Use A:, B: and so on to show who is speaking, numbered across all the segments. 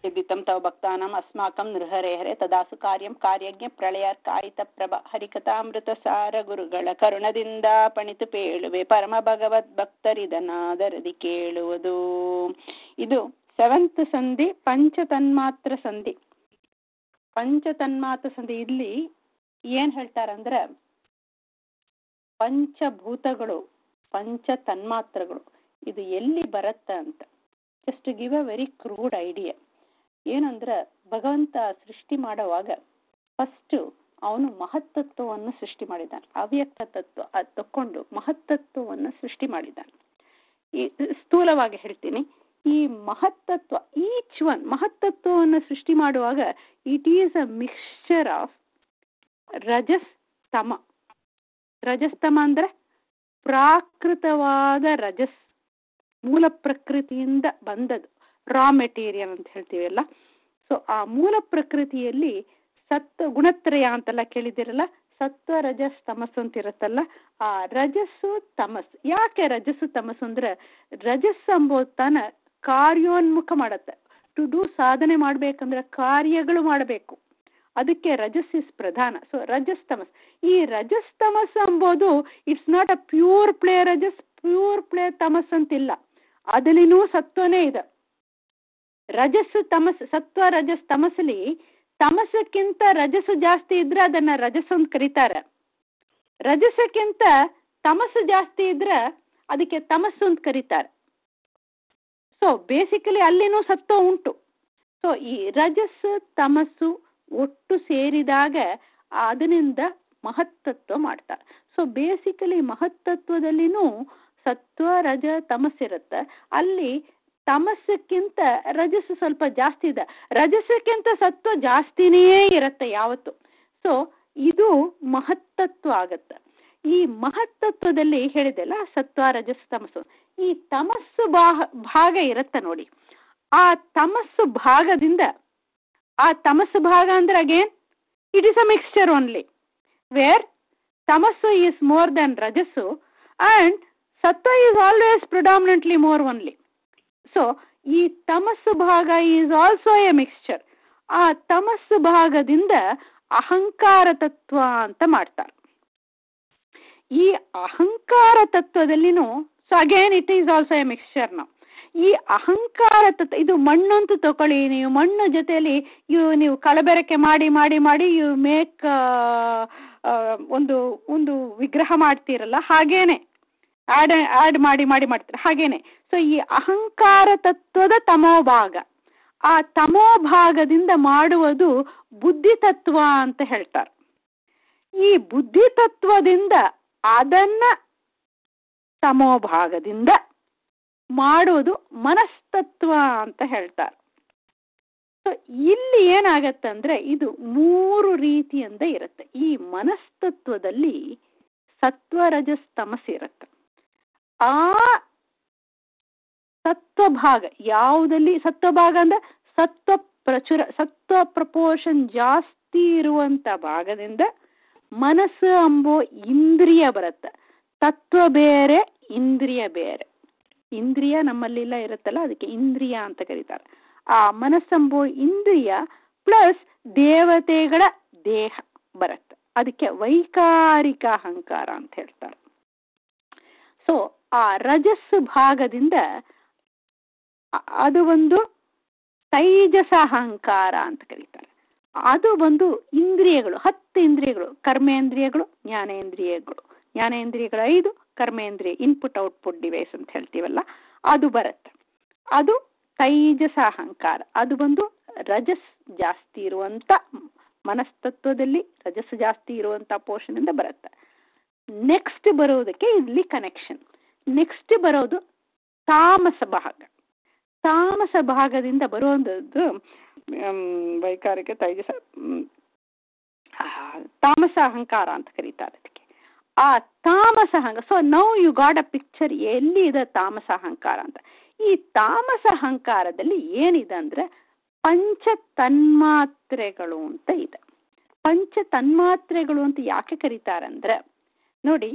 A: यदितं तव भक्तानाम् अस्माकं नृहरे हरे तदासु ಕಾರ್ಯಂ ಕಾರ್ಯಜ್ಞ ಪ್ರಳಯಾರ್ಕಾಯಿತ ಪ್ರಭ ಹರಿಕಥಾಮೃತಸಾರ ಗುರುಗಳ ಕರುಣದಿಂದ ಪಣಿತು ಪೇಳುವೆ ಪರಮ ಭಗವದ್ ಭಕ್ತರಿದನಾದರದಿ ಕೇಳುವುದು ಇದು ಸೆವೆಂತ್ ಸಂಧಿ ಪಂಚತನ್ಮಾತ್ರ ಸಂಧಿ ಪಂಚತನ್ಮಾತ್ರ ಸಂಧಿ ಇಲ್ಲಿ ಏನ್ ಹೇಳ್ತಾರಂದ್ರೆ ಪಂಚಭೂತಗಳು ಪಂಚ ತನ್ಮಾತ್ರಗಳು ಇದು ಎಲ್ಲಿ ಬರತ್ತ ಅಂತ just give a very crude idea ಏನಂದ್ರೆ ಭಗವಂತ ಸೃಷ್ಟಿ ಮಾಡುವಾಗ ಫಸ್ಟ್ ಅವನು ಮಹತ್ತತ್ವವನ್ನು ಸೃಷ್ಟಿ ಮಾಡಿದ್ದಾನೆ ಅವ್ಯಕ್ತ ತತ್ವ ಅದು ತಕ್ಕೊಂಡು ಮಹತ್ತತ್ವವನ್ನು ಸೃಷ್ಟಿ ಮಾಡಿದ್ದಾನೆ ಈ ಸ್ಥೂಲವಾಗಿ ಹೇಳ್ತೀನಿ ಈ ಮಹತ್ತತ್ವ ಈಚ್ ಒನ್ ಮಹತ್ತತ್ವವನ್ನು ಸೃಷ್ಟಿ ಮಾಡುವಾಗ it is a mixture of ರಜಸ್ ತಮ ರಜಸ್ತಮ ಅಂದ್ರೆ ಪ್ರಾಕೃತವಾದ ರಜಸ್ ಮೂಲ ಪ್ರಕೃತಿಯಿಂದ ಬಂದದ್ದು ರಾ ಮೆಟೀರಿಯಲ್ ಅಂತ ಹೇಳ್ತೀವಲ್ಲ ಸೊ ಆ ಮೂಲ ಪ್ರಕೃತಿಯಲ್ಲಿ ಸತ್ವ ಗುಣತ್ರಯ ಅಂತೆಲ್ಲ ಕೇಳಿದಿರಲ್ಲ ಸತ್ವ ರಜಸ್ ತಮಸ್ಸು ಅಂತ ಇರುತ್ತಲ್ಲ ಆ ರಜಸ್ಸು ತಮಸ್ಸು ಯಾಕೆ ರಜಸ್ಸು ತಮಸ್ಸು ಅಂದ್ರೆ ರಜಸ್ ಎಂಬುದು ತಾನ ಕಾರ್ಯೋನ್ಮುಖ ಮಾಡತ್ತೆ ಟು ಡೂ ಸಾಧನೆ ಮಾಡ್ಬೇಕಂದ್ರೆ ಕಾರ್ಯಗಳು ಮಾಡಬೇಕು ಅದಕ್ಕೆ ರಜಸ್ ಇಸ್ ಪ್ರಧಾನ ಸೊ ರಜಸ್ ತಮಸ್ ಈ ರಜಸ್ ತಮಸ್ ಎಂಬುದು it's not a pure play ರಜಸ್ ಪ್ಯೂರ್ ಪ್ಲೇ ತಮಸ್ ಅಂತಿಲ್ಲ ಅದಲ್ಲಿನೂ ಸತ್ವನೇ ಇದೆ ರಜಸ್ಸು ತಮಸ್ ಸತ್ವ ರಜಸ್ ತಮಸ್ಲಿ ತಮಸಕ್ಕಿಂತ ರಜಸ್ಸು ಜಾಸ್ತಿ ಇದ್ರೆ ಅದನ್ನ ರಜಸ್ ಅಂತ ಕರೀತಾರೆ ರಜಸಕ್ಕಿಂತ ತಮಸ್ಸು ಜಾಸ್ತಿ ಇದ್ರೆ ಅದಕ್ಕೆ ತಮಸ್ಸು ಅಂತ ಕರೀತಾರೆ ಸೊ ಬೇಸಿಕಲಿ ಅಲ್ಲಿನೂ ಸತ್ವ ಉಂಟು ಸೊ ಈ ರಜಸ್ಸು ತಮಸ್ಸು ಒಟ್ಟು ಸೇರಿದಾಗ ಅದರಿಂದ ಮಹತ್ತತ್ವ ಮಾಡ್ತಾರೆ ಸೊ ಬೇಸಿಕಲಿ ಮಹತ್ತತ್ವದಲ್ಲಿನೂ ಸತ್ವ ರಜ ತಮಸ್ಸಿರುತ್ತೆ ಅಲ್ಲಿ ತಮಸ್ಸಕ್ಕಿಂತ ರಜಸ್ಸು ಸ್ವಲ್ಪ ಜಾಸ್ತಿ ಇದೆ ರಜಸ್ಸಕ್ಕಿಂತ ಸತ್ವ ಜಾಸ್ತಿನೇ ಇರುತ್ತೆ ಯಾವತ್ತು ಸೊ ಇದು ಮಹತ್ತತ್ವ ಆಗತ್ತೆ ಈ ಮಹತ್ತತ್ವದಲ್ಲಿ ಹೇಳಿದೆಲ್ಲ ಸತ್ವ ರಜಸ್ ತಮಸ್ಸು ಈ ತಮಸ್ಸು ಭಾಗ ಭಾಗ ಇರುತ್ತೆ ನೋಡಿ ಆ ತಮಸ್ಸು ಭಾಗದಿಂದ ಆ ತಮಸ್ಸು ಭಾಗ ಅಂದ್ರೆ again it is a mixture only where ತಮಸ್ಸು ಈಸ್ ಮೋರ್ ದನ್ ರಜಸ್ಸು ಅಂಡ್ ಸತ್ವ is always predominantly more only so ಈ ತಮಸ್ಸು ಭಾಗ ಈಸ್ ಆಲ್ಸೋ ಎ ಮಿಕ್ಸ್ಚರ್ ಆ ತಮಸ್ಸು ಭಾಗದಿಂದ ಅಹಂಕಾರ ತತ್ವ ಅಂತ ಮಾಡ್ತಾರೆ ಈ ಅಹಂಕಾರ ತತ್ವದಲ್ಲಿನೂ so again it is also a mixture ನಾವು ಈ ಅಹಂಕಾರ ತತ್ವ ಇದು ಮಣ್ಣು ಅಂತ ತಗೊಳ್ಳಿ ನೀವು ಮಣ್ಣು ಜೊತೆಯಲ್ಲಿ ಇವು ನೀವು ಕಲಬೆರಕೆ ಮಾಡಿ ಮಾಡಿ ಮಾಡಿ ಯು ಮೇಕ್ ಒಂದು ಒಂದು ವಿಗ್ರಹ ಮಾಡ್ತೀರಲ್ಲ ಹಾಗೇನೆ ಆಡ್ ಆಡ್ ಮಾಡಿ ಮಾಡಿ ಮಾಡ್ತಾರೆ ಹಾಗೇನೆ ಸೊ ಈ ಅಹಂಕಾರ ತತ್ವದ ತಮೋಭಾಗ ಆ ತಮೋಭಾಗದಿಂದ ಮಾಡುವುದು ಬುದ್ಧಿ ತತ್ವ ಅಂತ ಹೇಳ್ತಾರೆ ಈ ಬುದ್ಧಿ ತತ್ವದಿಂದ ಅದನ್ನ ತಮೋಭಾಗದಿಂದ ಮಾಡುವುದು ಮನಸ್ತತ್ವ ಅಂತ ಹೇಳ್ತಾರೆ ಸೊ ಇಲ್ಲಿ ಏನಾಗತ್ತಂದ್ರೆ ಇದು ಮೂರು ರೀತಿಯಿಂದ ಇರುತ್ತೆ ಈ ಮನಸ್ತತ್ವದಲ್ಲಿ ಸತ್ವರಜಸ್ ತಮಸ್ಸಿರುತ್ತೆ ಆ ಸತ್ವಭಾಗ ಯಾವುದಲ್ಲಿ ಸತ್ವಭಾಗ ಅಂದ್ರೆ ಸತ್ವ ಪ್ರಚುರ ಸತ್ವ ಪ್ರಪೋರ್ಷನ್ ಜಾಸ್ತಿ ಇರುವಂತ ಭಾಗದಿಂದ ಮನಸ್ಸು ಅಂಬೋ ಇಂದ್ರಿಯ ಬರುತ್ತೆ ತತ್ವ ಬೇರೆ ಇಂದ್ರಿಯ ಬೇರೆ ಇಂದ್ರಿಯ ನಮ್ಮಲ್ಲಿಲ್ಲ ಇರುತ್ತಲ್ಲ ಅದಕ್ಕೆ ಇಂದ್ರಿಯ ಅಂತ ಕರೀತಾರೆ ಆ ಮನಸ್ಸಂಬೋ ಇಂದ್ರಿಯ ಪ್ಲಸ್ ದೇವತೆಗಳ ದೇಹ ಬರುತ್ತೆ ಅದಕ್ಕೆ ವೈಕಾರಿಕ ಅಹಂಕಾರ ಅಂತ ಹೇಳ್ತಾರೆ ಸೊ ಆ ರಜಸ್ಸು ಭಾಗದಿಂದ ಅದು ಒಂದು ತೈಜಸ ಅಹಂಕಾರ ಅಂತ ಕರೀತಾರೆ ಅದು ಒಂದು ಇಂದ್ರಿಯಗಳು ಹತ್ತು ಇಂದ್ರಿಯಗಳು ಕರ್ಮೇಂದ್ರಿಯಗಳು ಜ್ಞಾನೇಂದ್ರಿಯಗಳು ಜ್ಞಾನೇಂದ್ರಿಯಗಳು ಐದು ಕರ್ಮೇಂದ್ರಿಯ ಇನ್ಪುಟ್ ಔಟ್ಪುಟ್ ಡಿವೈಸ್ ಅಂತ ಹೇಳ್ತೀವಲ್ಲ ಅದು ಬರುತ್ತೆ ಅದು ತೈಜಸ ಅಹಂಕಾರ ಅದು ಬಂದು ರಜಸ್ ಜಾಸ್ತಿ ಇರುವಂತ ಮನಸ್ತತ್ವದಲ್ಲಿ ರಜಸ್ ಜಾಸ್ತಿ ಇರುವಂತ ಪೋರ್ಷನ್ ಇಂದ ಬರುತ್ತೆ ನೆಕ್ಸ್ಟ್ ಬರೋದಕ್ಕೆ ಇಲ್ಲಿ ಕನೆಕ್ಷನ್ ನೆಕ್ಸ್ಟ್ ಬರೋದು ತಾಮಸ ಭಾಗ ತಾಮಸ ಭಾಗದಿಂದ ಬರುವಂಥದ್ದು ವೈಕಾರಿಕ ತೈಜಸ ತಾಮಸ ಅಹಂಕಾರ ಅಂತ ಕರೀತಾರೆ ಅದಕ್ಕೆ ಆ ತಾಮಸ ಅಹಂಕಾರ so now you got a picture ಎಲ್ಲಿ ಇದೆ ತಾಮಸ ಅಹಂಕಾರ ಅಂತ ಈ ತಾಮಸ ಅಹಂಕಾರದಲ್ಲಿ ಏನಿದೆ ಅಂದ್ರೆ ಪಂಚ ತನ್ಮಾತ್ರೆಗಳು ಅಂತ ಇದೆ ಪಂಚ ತನ್ಮಾತ್ರೆಗಳು ಅಂತ ಯಾಕೆ ಕರೀತಾರಂದ್ರೆ ನೋಡಿ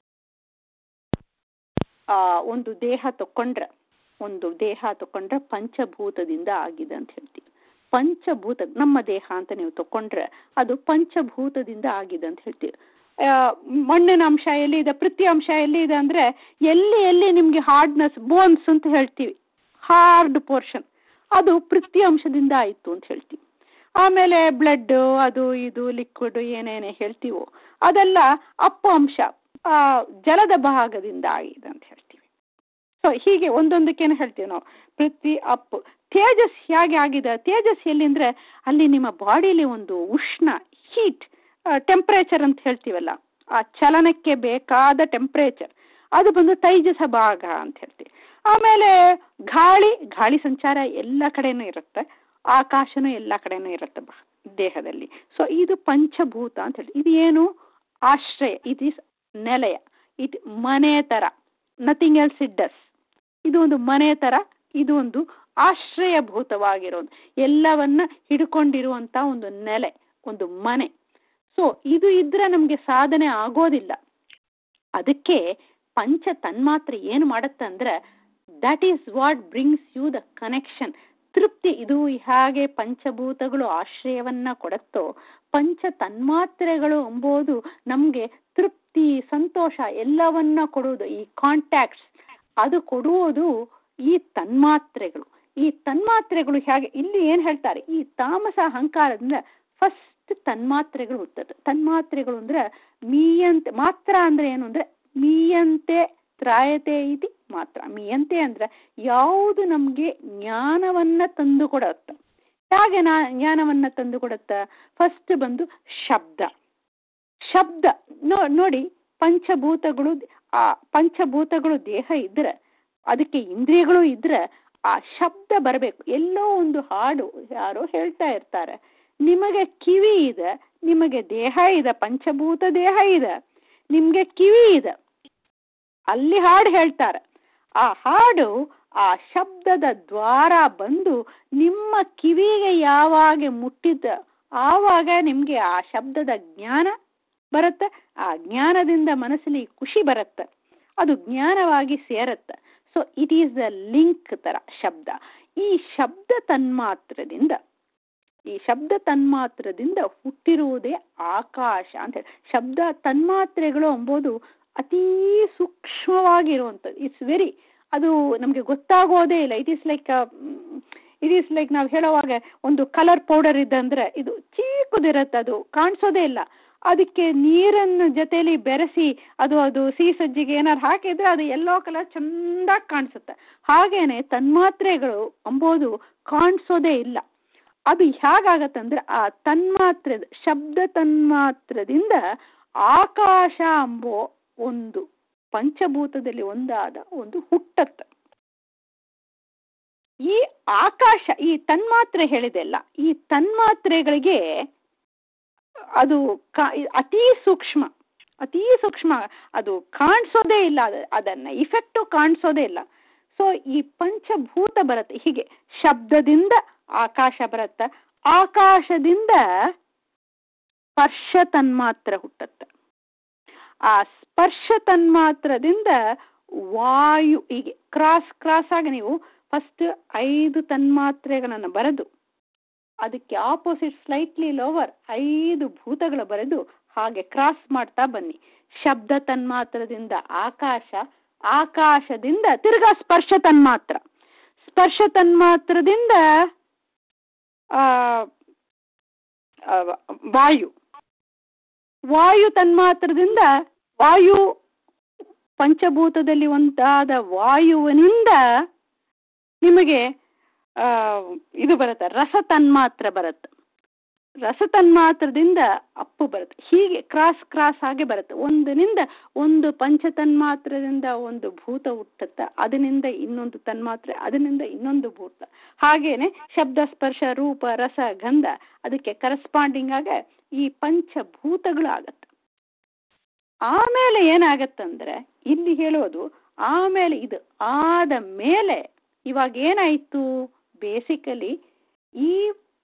A: ಆ ಒಂದು ದೇಹ ತಕೊಂಡ್ರೆ ಒಂದು ದೇಹ ತಕೊಂಡ್ರೆ ಪಂಚಭೂತದಿಂದ ಆಗಿದೆ ಅಂತ ಹೇಳ್ತೀವಿ ಪಂಚಭೂತ ನಮ್ಮ ದೇಹ ಅಂತ ನೀವು ತಕೊಂಡ್ರೆ ಅದು ಪಂಚಭೂತದಿಂದ ಆಗಿದೆ ಅಂತ ಹೇಳ್ತೀವಿ ಆ, ಮಣ್ಣಿನ ಅಂಶ ಎಲ್ಲಿ ಇದೆ ಪೃಥ್ವಿ ಅಂಶ ಎಲ್ಲಿ ಇದೆ ಅಂದ್ರೆ ಎಲ್ಲಿ ಎಲ್ಲಿ ನಿಮ್ಗೆ ಹಾರ್ಡ್ನೆಸ್ ಬೋನ್ಸ್ ಅಂತ ಹೇಳ್ತೀವಿ ಹಾರ್ಡ್ ಪೋರ್ಷನ್ ಅದು ಪೃಥ್ವಿ ಅಂಶದಿಂದ ಆಯಿತು ಅಂತ ಹೇಳ್ತೀವಿ ಆಮೇಲೆ ಬ್ಲಡ್ ಅದು ಇದು ಲಿಕ್ವಿಡ್ ಏನೇನೇ ಹೇಳ್ತೀವೋ ಅದೆಲ್ಲ ಅಪ್ಪ ಅಂಶ ಆ, ಜಲದ ಭಾಗದಿಂದ ಆಗಿದೆ ಅಂತ ಹೇಳ್ತೀವಿ ಸೊ ಹೀಗೆ ಒಂದೊಂದಕ್ಕೇನು ಹೇಳ್ತೀವಿ ನಾವು ಪೃಥ್ವಿ ಅಪ್ ತೇಜಸ್ ಹೇಗೆ ಆಗಿದೆ ತೇಜಸ್ ಎಲ್ಲಿ ಅಂದ್ರೆ ಅಲ್ಲಿ ನಿಮ್ಮ ಬಾಡಿಲಿ ಒಂದು ಉಷ್ಣ ಹೀಟ್ ಟೆಂಪರೇಚರ್ ಅಂತ ಹೇಳ್ತೀವಲ್ಲ ಆ ಚಲನಕ್ಕೆ ಬೇಕಾದ ಟೆಂಪರೇಚರ್ ಅದು ಬಂದು ತೈಜಸ ಭಾಗ ಅಂತ ಹೇಳ್ತೀವಿ ಆಮೇಲೆ ಗಾಳಿ ಗಾಳಿ ಸಂಚಾರ ಎಲ್ಲ ಕಡೆನೂ ಇರುತ್ತೆ ಆಕಾಶನೂ ಎಲ್ಲ ಕಡೆನೂ ಇರುತ್ತೆ ಬ ದೇಹದಲ್ಲಿ ಸೊ ಇದು ಪಂಚಭೂತ ಅಂತ ಹೇಳಿ ಇದು ಏನು ಆಶ್ರಯ ಇಟ್ ಈಸ್ ನೆಲೆಯ ಇಟ್ ಮನೆ ತರ ನಥಿಂಗ್ ಎಲ್ಸ್ ಇಟ್ ಡಸ್ ಇದು ಒಂದು ಮನೆ ತರ ಇದು ಒಂದು ಆಶ್ರಯಭೂತವಾಗಿರೋದು ಎಲ್ಲವನ್ನ ಹಿಡ್ಕೊಂಡಿರುವಂತ ಒಂದು ನೆಲೆ ಒಂದು ಮನೆ ಸೊ ಇದು ಇದ್ರೆ ನಮ್ಗೆ ಸಾಧನೆ ಆಗೋದಿಲ್ಲ ಅದಕ್ಕೆ ಪಂಚ ತನ್ಮಾತ್ರೆ ಏನು ಮಾಡುತ್ತೆ ಅಂದ್ರೆ that is what brings you the connection ತೃಪ್ತಿ ಇದು ಹೇಗೆ ಪಂಚಭೂತಗಳು ಆಶ್ರಯವನ್ನ ಕೊಡುತ್ತೋ ಪಂಚ ತನ್ಮಾತ್ರೆಗಳು ಎಂಬುದು ನಮ್ಗೆ ತೃಪ್ತಿ ಸಂತೋಷ ಎಲ್ಲವನ್ನ ಕೊಡುವುದು ಈ ಕಾಂಟ್ಯಾಕ್ಟ್ಸ್ ಅದು ಕೊಡುವುದು ಈ ತನ್ಮಾತ್ರೆಗಳು ಈ ತನ್ಮಾತ್ರೆಗಳು ಹೇಗೆ ಇಲ್ಲಿ ಏನ್ ಹೇಳ್ತಾರೆ ಈ ತಾಮಸ ಅಹಂಕಾರದಿಂದ ಫಸ್ಟ್ ತನ್ಮಾತ್ರೆಗಳು ಹುಟ್ಟುತ್ತೆ ತನ್ಮಾತ್ರೆಗಳು ಅಂದ್ರೆ ಮೀಯಂತೆ ಮಾತ್ರ ಅಂದ್ರೆ ಏನು ಅಂದ್ರೆ ಮೀಯಂತೆ ತ್ರಾಯತೆ ಇತಿ ಮಾತ್ರ ಮೀಯಂತೆ ಅಂದ್ರೆ ಯಾವುದು ನಮ್ಗೆ ಜ್ಞಾನವನ್ನ ತಂದು ಕೊಡುತ್ತೆ ಹೇಗೆ ನಾ ಜ್ಞಾನವನ್ನ ತಂದು ಕೊಡುತ್ತ ಫಸ್ಟ್ ಬಂದು ಶಬ್ದ ಶಬ್ದ ನೋ ನೋಡಿ ಪಂಚಭೂತಗಳು ಆ ಪಂಚಭೂತಗಳು ದೇಹ ಇದ್ರೆ ಅದಕ್ಕೆ ಇಂದ್ರಿಯಗಳು ಇದ್ರೆ ಆ ಶಬ್ದ ಬರಬೇಕು ಎಲ್ಲೋ ಒಂದು ಹಾಡು ಯಾರೋ ಹೇಳ್ತಾ ಇರ್ತಾರೆ ನಿಮಗೆ ಕಿವಿ ಇದೆ ನಿಮಗೆ ದೇಹ ಇದೆ ಪಂಚಭೂತ ದೇಹ ಇದೆ ನಿಮ್ಗೆ ಕಿವಿ ಇದೆ ಅಲ್ಲಿ ಹಾಡು ಹೇಳ್ತಾರೆ ಆ ಹಾಡು ಆ ಶಬ್ದದ ದ್ವಾರ ಬಂದು ನಿಮ್ಮ ಕಿವಿಗೆ ಯಾವಾಗ ಮುಟ್ಟಿದ ಆವಾಗ ನಿಮ್ಗೆ ಆ ಶಬ್ದದ ಜ್ಞಾನ ಬರುತ್ತೆ ಆ ಜ್ಞಾನದಿಂದ ಮನಸ್ಸಲ್ಲಿ ಖುಷಿ ಬರುತ್ತೆ ಅದು ಜ್ಞಾನವಾಗಿ ಸೇರುತ್ತೆ so it is the link ತರ ಶಬ್ದ ಈ ಶಬ್ದ ತನ್ಮಾತ್ರದಿಂದ ಈ ಶಬ್ದ ತನ್ಮಾತ್ರದಿಂದ ಹುಟ್ಟಿರುವುದೇ ಆಕಾಶ ಅಂತ ಹೇಳಿ ಶಬ್ದ ತನ್ಮಾತ್ರೆಗಳು ಎಂಬುದು ಅತೀ ಸೂಕ್ಷ್ಮವಾಗಿರುವಂಥದ್ದು ಇಟ್ಸ್ ವೆರಿ ಅದು ನಮಗೆ ಗೊತ್ತಾಗೋದೇ ಇಲ್ಲ it is like it is like ನಾವು ಹೇಳುವಾಗ ಒಂದು ಕಲರ್ ಪೌಡರ್ ಇದ್ದಂದ್ರೆ ಇದು ಚೀಕುದಿರತ್ತೆ ಅದು ಕಾಣಿಸೋದೇ ಇಲ್ಲ ಅದಕ್ಕೆ ನೀರನ್ನು ಜೊತೆಲಿ ಬೆರೆಸಿ ಅದು ಅದು ಸಿಹಿ ಸಜ್ಜಿಗೆ ಏನಾರು ಹಾಕಿದ್ರೆ ಅದು ಎಲ್ಲೋ ಕಲರ್ ಚಂದಾಗಿ ಕಾಣಿಸುತ್ತೆ ಹಾಗೇನೆ ತನ್ಮಾತ್ರೆಗಳು ಎಂಬುದು ಕಾಣಿಸೋದೇ ಇಲ್ಲ ಅದು ಹೇಗಾಗತ್ತಂದ್ರೆ ಆ ತನ್ಮಾತ್ರೆ ಶಬ್ದ ತನ್ಮಾತ್ರದಿಂದ ಆಕಾಶ ಎಂಬೋ ಒಂದು ಪಂಚಭೂತದಲ್ಲಿ ಒಂದಾದ ಒಂದು ಹುಟ್ಟತ್ತೆ ಈ ಆಕಾಶ ಈ ತನ್ಮಾತ್ರೆ ಹೇಳಿದೆಲ್ಲ ಈ ತನ್ಮಾತ್ರೆಗಳಿಗೆ ಅದು ಅತೀ ಸೂಕ್ಷ್ಮ ಅತೀ ಸೂಕ್ಷ್ಮ ಅದು ಕಾಣಿಸೋದೇ ಇಲ್ಲ ಅದನ್ನ ಇಫೆಕ್ಟು ಕಾಣಿಸೋದೇ ಇಲ್ಲ ಸೊ ಈ ಪಂಚಭೂತ ಬರುತ್ತೆ ಹೀಗೆ ಶಬ್ದದಿಂದ ಆಕಾಶ ಬರುತ್ತ ಆಕಾಶದಿಂದ ಸ್ಪರ್ಶ ತನ್ಮಾತ್ರ ಹುಟ್ಟತ್ತೆ ಆ ಸ್ಪರ್ಶ ತನ್ಮಾತ್ರದಿಂದ ವಾಯು ಹೀಗೆ ಕ್ರಾಸ್ ಕ್ರಾಸ್ ಆಗಿ ನೀವು ಫಸ್ಟ್ ಐದು ತನ್ಮಾತ್ರೆಗಳನ್ನು ಬರೆದು ಅದಕ್ಕೆ ಆಪೋಸಿಟ್ ಸ್ಲೈಟ್ಲಿ ಲೋವರ್ ಐದು ಭೂತಗಳು ಬರೆದು ಹಾಗೆ ಕ್ರಾಸ್ ಮಾಡ್ತಾ ಬನ್ನಿ ಶಬ್ದ ತನ್ಮಾತ್ರದಿಂದ ಆಕಾಶ ಆಕಾಶದಿಂದ ತಿರ್ಗಾ ಸ್ಪರ್ಶ ತನ್ಮಾತ್ರ ಸ್ಪರ್ಶ ತನ್ಮಾತ್ರದಿಂದ ವಾಯು ವಾಯು ತನ್ಮಾತ್ರದಿಂದ ವಾಯು ಪಂಚಭೂತದಲ್ಲಿ ಒಂದಾದ ವಾಯುವಿನಿಂದ ನಿಮಗೆ ಇದು ಬರುತ್ತೆ ರಸ ತನ್ಮಾತ್ರ ಬರುತ್ತೆ ರಸ ತನ್ಮಾತ್ರದಿಂದ ಅಪ್ಪು ಬರುತ್ತೆ ಹೀಗೆ ಕ್ರಾಸ್ ಕ್ರಾಸ್ ಆಗಿ ಬರುತ್ತೆ ಒಂದನಿಂದ ಒಂದು ಪಂಚ ತನ್ಮಾತ್ರದಿಂದ ಒಂದು ಭೂತ ಹುಟ್ಟುತ್ತ ಅದರಿಂದ ಇನ್ನೊಂದು ತನ್ಮಾತ್ರೆ ಅದರಿಂದ ಇನ್ನೊಂದು ಭೂತ ಹಾಗೇನೆ ಶಬ್ದ ಸ್ಪರ್ಶ ರೂಪ ರಸ ಗಂಧ ಅದಕ್ಕೆ ಕರೆಸ್ಪಾಂಡಿಂಗ್ ಆಗ ಈ ಪಂಚಭೂತಗಳು ಆಗತ್ತೆ ಆಮೇಲೆ ಏನಾಗತ್ತಂದ್ರೆ ಇಲ್ಲಿ ಹೇಳೋದು ಆಮೇಲೆ ಇದು ಆದ ಮೇಲೆ ಇವಾಗ ಏನಾಯ್ತು ಬೇಸಿಕಲಿ ಈ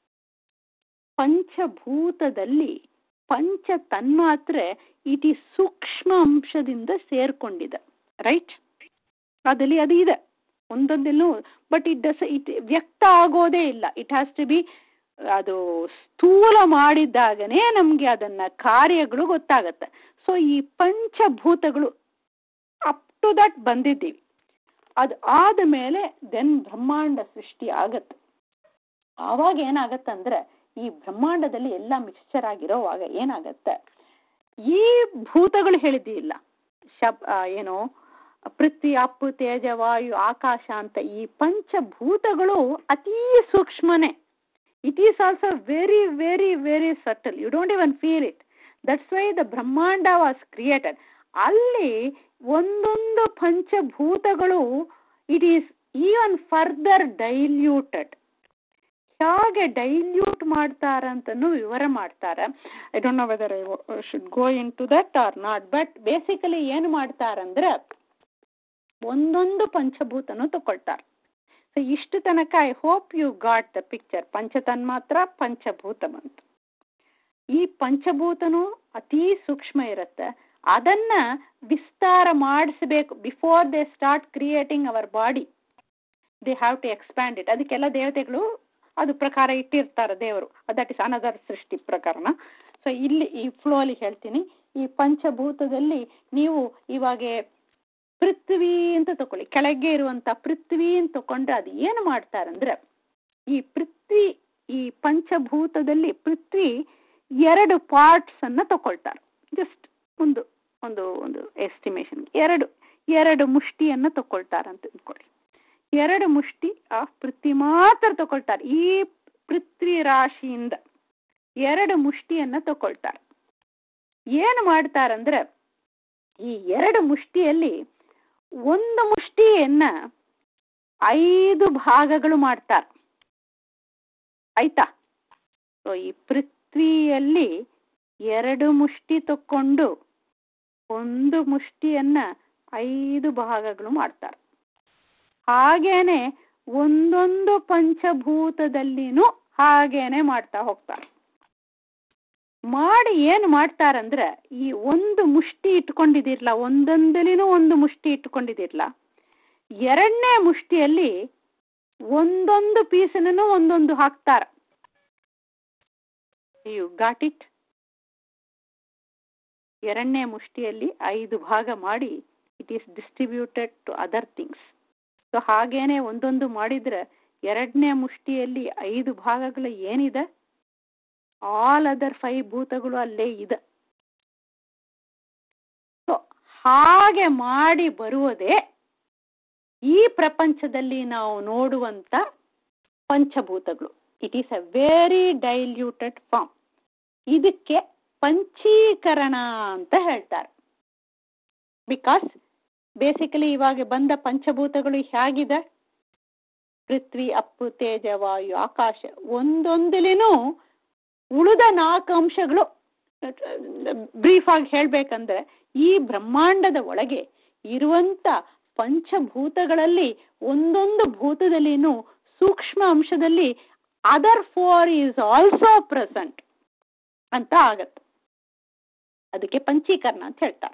A: ಪಂಚಭೂತದಲ್ಲಿ ಪಂಚ ತನ್ಮಾತ್ರೆ ಇಟ್ ಈ ಸೂಕ್ಷ್ಮ ಅಂಶದಿಂದ ಸೇರ್ಕೊಂಡಿದೆ ರೈಟ್ ಅದಲ್ಲಿ ಅದು ಇದೆ ಒಂದೊಂದೆಲ್ಲೂ ಬಟ್ ಇಟ್ ಡಸ್ ಇಟ್ ವ್ಯಕ್ತ ಆಗೋದೇ ಇಲ್ಲ ಇಟ್ ಹ್ಯಾಸ್ ಟು ಬಿ ಅದು ಸ್ಥೂಲ ಮಾಡಿದ್ದಾಗನೇ ನಮಗೆ ಅದನ್ನ ಕಾರ್ಯಗಳು ಗೊತ್ತಾಗತ್ತೆ ಸೊ ಈ ಪಂಚಭೂತಗಳು ಅಪ್ ಟು ದಟ್ ಬಂದಿದ್ದೀವಿ ಅದು ಆದ ಮೇಲೆ ದೆನ್ ಬ್ರಹ್ಮಾಂಡ ಸೃಷ್ಟಿ ಆಗತ್ತೆ ಆವಾಗ ಏನಾಗತ್ತಂದ್ರೆ ಈ ಬ್ರಹ್ಮಾಂಡದಲ್ಲಿ ಎಲ್ಲ ಮಿಕ್ಸ್ಚರ್ ಆಗಿರೋವಾಗ ಏನಾಗತ್ತೆ ಈ ಭೂತಗಳು ಹೇಳಿದ್ದಿಲ್ಲ ಶಬ್ ಏನು ಪೃಥ್ವಿ ಅಪ್ಪು ತೇಜ ವಾಯು ಆಕಾಶ ಅಂತ ಈ ಪಂಚಭೂತಗಳು ಅತೀ ಸೂಕ್ಷ್ಮನೇ it is also very very very subtle you don't even feel it that's why the ಬ್ರಹ್ಮಾಂಡ ವಾಸ್ ಕ್ರಿಯೇಟೆಡ್ ಅಲ್ಲಿ ಒಂದೊಂದು ಪಂಚಭೂತಗಳು it is even further diluted ಹೇಗೆ ಡೈಲ್ಯೂಟ್ ಮಾಡ್ತಾರ ಅಂತನೂ ವಿವರ ಮಾಡ್ತಾರೆ I don't know whether I should go into that or not but basically ಏನು ಮಾಡ್ತಾರಂದ್ರೆ ಒಂದೊಂದು ಪಂಚಭೂತನು ತಗೊಳ್ತಾರೆ ಸೊ ಇಷ್ಟು ತನಕ I hope you got the picture ಪಂಚತನ್ಮಾತ್ರ ಪಂಚಭೂತ ಬಂತು ಈ ಪಂಚಭೂತನು ಅತೀ ಸೂಕ್ಷ್ಮ ಇರುತ್ತೆ ಅದನ್ನ ವಿಸ್ತಾರ ಮಾಡಿಸಬೇಕು before they start creating our body they have to expand it ಅದಕ್ಕೆಲ್ಲ ದೇವತೆಗಳು ಅದು ಪ್ರಕಾರ ಇಟ್ಟಿರ್ತಾರೆ ದೇವರು ದಟ್ ಇಸ್ ಅನದರ್ ಸೃಷ್ಟಿ ಪ್ರಕಾರನ ಸೊ ಇಲ್ಲಿ ಈ ಫ್ಲೋ ಅಲ್ಲಿ ಹೇಳ್ತೀನಿ ಈ ಪಂಚಭೂತದಲ್ಲಿ ನೀವು ಇವಾಗ ಪೃಥ್ವಿ ಅಂತ ತಕೊಳ್ಳಿ ಕೆಳಗೆ ಇರುವಂತ ಪೃಥ್ವಿ ಅಂತ ತಕೊಂಡ್ರೆ ಅದು ಏನು ಮಾಡ್ತಾರಂದ್ರೆ ಈ ಪೃಥ್ವಿ ಈ ಪಂಚಭೂತದಲ್ಲಿ ಪೃಥ್ವಿ ಎರಡು ಪಾರ್ಟ್ಸ್ ಅನ್ನ ತಕೊಳ್ತಾರೆ ಜಸ್ಟ್ ಒಂದು ಒಂದು ಒಂದು ಎಸ್ಟಿಮೇಷನ್ ಎರಡು ಎರಡು ಮುಷ್ಟಿಯನ್ನ ತಕೊಳ್ತಾರೆ ಅಂತ ತಿಳ್ಕೊಳ್ಳಿ ಎರಡು ಮುಷ್ಟಿ ಆ ಪೃಥ್ವಿ ಮಾತ್ರ ತಗೊಳ್ತಾರೆ ಈ ಪೃಥ್ವಿ ರಾಶಿಯಿಂದ ಎರಡು ಮುಷ್ಟಿಯನ್ನ ತಗೊಳ್ತಾರೆ ಏನು ಮಾಡ್ತಾರಂದ್ರೆ ಈ ಎರಡು ಮುಷ್ಟಿಯಲ್ಲಿ ಒಂದು ಮುಷ್ಟಿಯನ್ನ ಐದು ಭಾಗಗಳು ಮಾಡ್ತಾರೆ ಆಯ್ತಾ ಸೊ ಈ ಪೃಥ್ವಿಯಲ್ಲಿ ಎರಡು ಮುಷ್ಟಿ ತಕ್ಕೊಂಡು ಒಂದು ಮುಷ್ಟಿಯನ್ನ ಐದು ಭಾಗಗಳು ಮಾಡ್ತಾರೆ ಹಾಗೇನೆ ಒಂದೊಂದು ಪಂಚಭೂತದಲ್ಲಿನೂ ಹಾಗೇನೆ ಮಾಡ್ತಾ ಹೋಗ್ತಾರೆ ಮಾಡಿ ಏನು ಮಾಡ್ತಾರಂದ್ರೆ ಈ ಒಂದು ಮುಷ್ಟಿ ಇಟ್ಕೊಂಡಿದಿರ್ಲ ಒಂದೊಂದಲಿನೂ ಒಂದು ಮುಷ್ಟಿ ಇಟ್ಕೊಂಡಿದಿರ್ಲ ಎರಡನೇ ಮುಷ್ಟಿಯಲ್ಲಿ ಒಂದೊಂದು ಪೀಸನ್ನು ಒಂದೊಂದು ಹಾಕ್ತಾರ ಯು ಗಾಟ್ ಇಟ್ ಎರಡನೇ ಮುಷ್ಟಿಯಲ್ಲಿ ಐದು ಭಾಗ ಮಾಡಿ it is distributed to other things so ಹಾಗೇನೆ ಒಂದೊಂದು ಮಾಡಿದ್ರೆ ಎರಡನೇ ಮುಷ್ಟಿಯಲ್ಲಿ ಐದು ಭಾಗಗಳು ಏನಿದೆ ಆಲ್ ಅದರ್ ಫೈವ್ ಭೂತಗಳು ಅಲ್ಲೇ ಇದೆ ಸೊ ಹಾಗೆ ಮಾಡಿ ಬರುವುದೇ ಈ ಪ್ರಪಂಚದಲ್ಲಿ ನಾವು ನೋಡುವಂತ ಪಂಚಭೂತಗಳು it is a very diluted form ಇದಕ್ಕೆ ಪಂಚೀಕರಣ ಅಂತ ಹೇಳ್ತಾರೆ ಬಿಕಾಸ್ ಬೇಸಿಕಲಿ ಇವಾಗ ಬಂದ ಪಂಚಭೂತಗಳು ಹೇಗಿದೆ ಪೃಥ್ವಿ ಅಪ್ಪು ತೇಜ ವಾಯು ಆಕಾಶ ಒಂದೊಂದಿಲಿನೂ ಉಳಿದ ನಾಲ್ಕು ಅಂಶಗಳು ಬ್ರೀಫ್ ಆಗಿ ಹೇಳ್ಬೇಕಂದ್ರೆ ಈ ಬ್ರಹ್ಮಾಂಡದ ಒಳಗೆ ಇರುವಂತ ಪಂಚಭೂತಗಳಲ್ಲಿ ಒಂದೊಂದು ಭೂತದಲ್ಲಿನೂ ಸೂಕ್ಷ್ಮ ಅಂಶದಲ್ಲಿ other four is also present ಅಂತ ಆಗತ್ತೆ ಅದಕ್ಕೆ ಪಂಚೀಕರಣ ಅಂತ ಹೇಳ್ತಾರೆ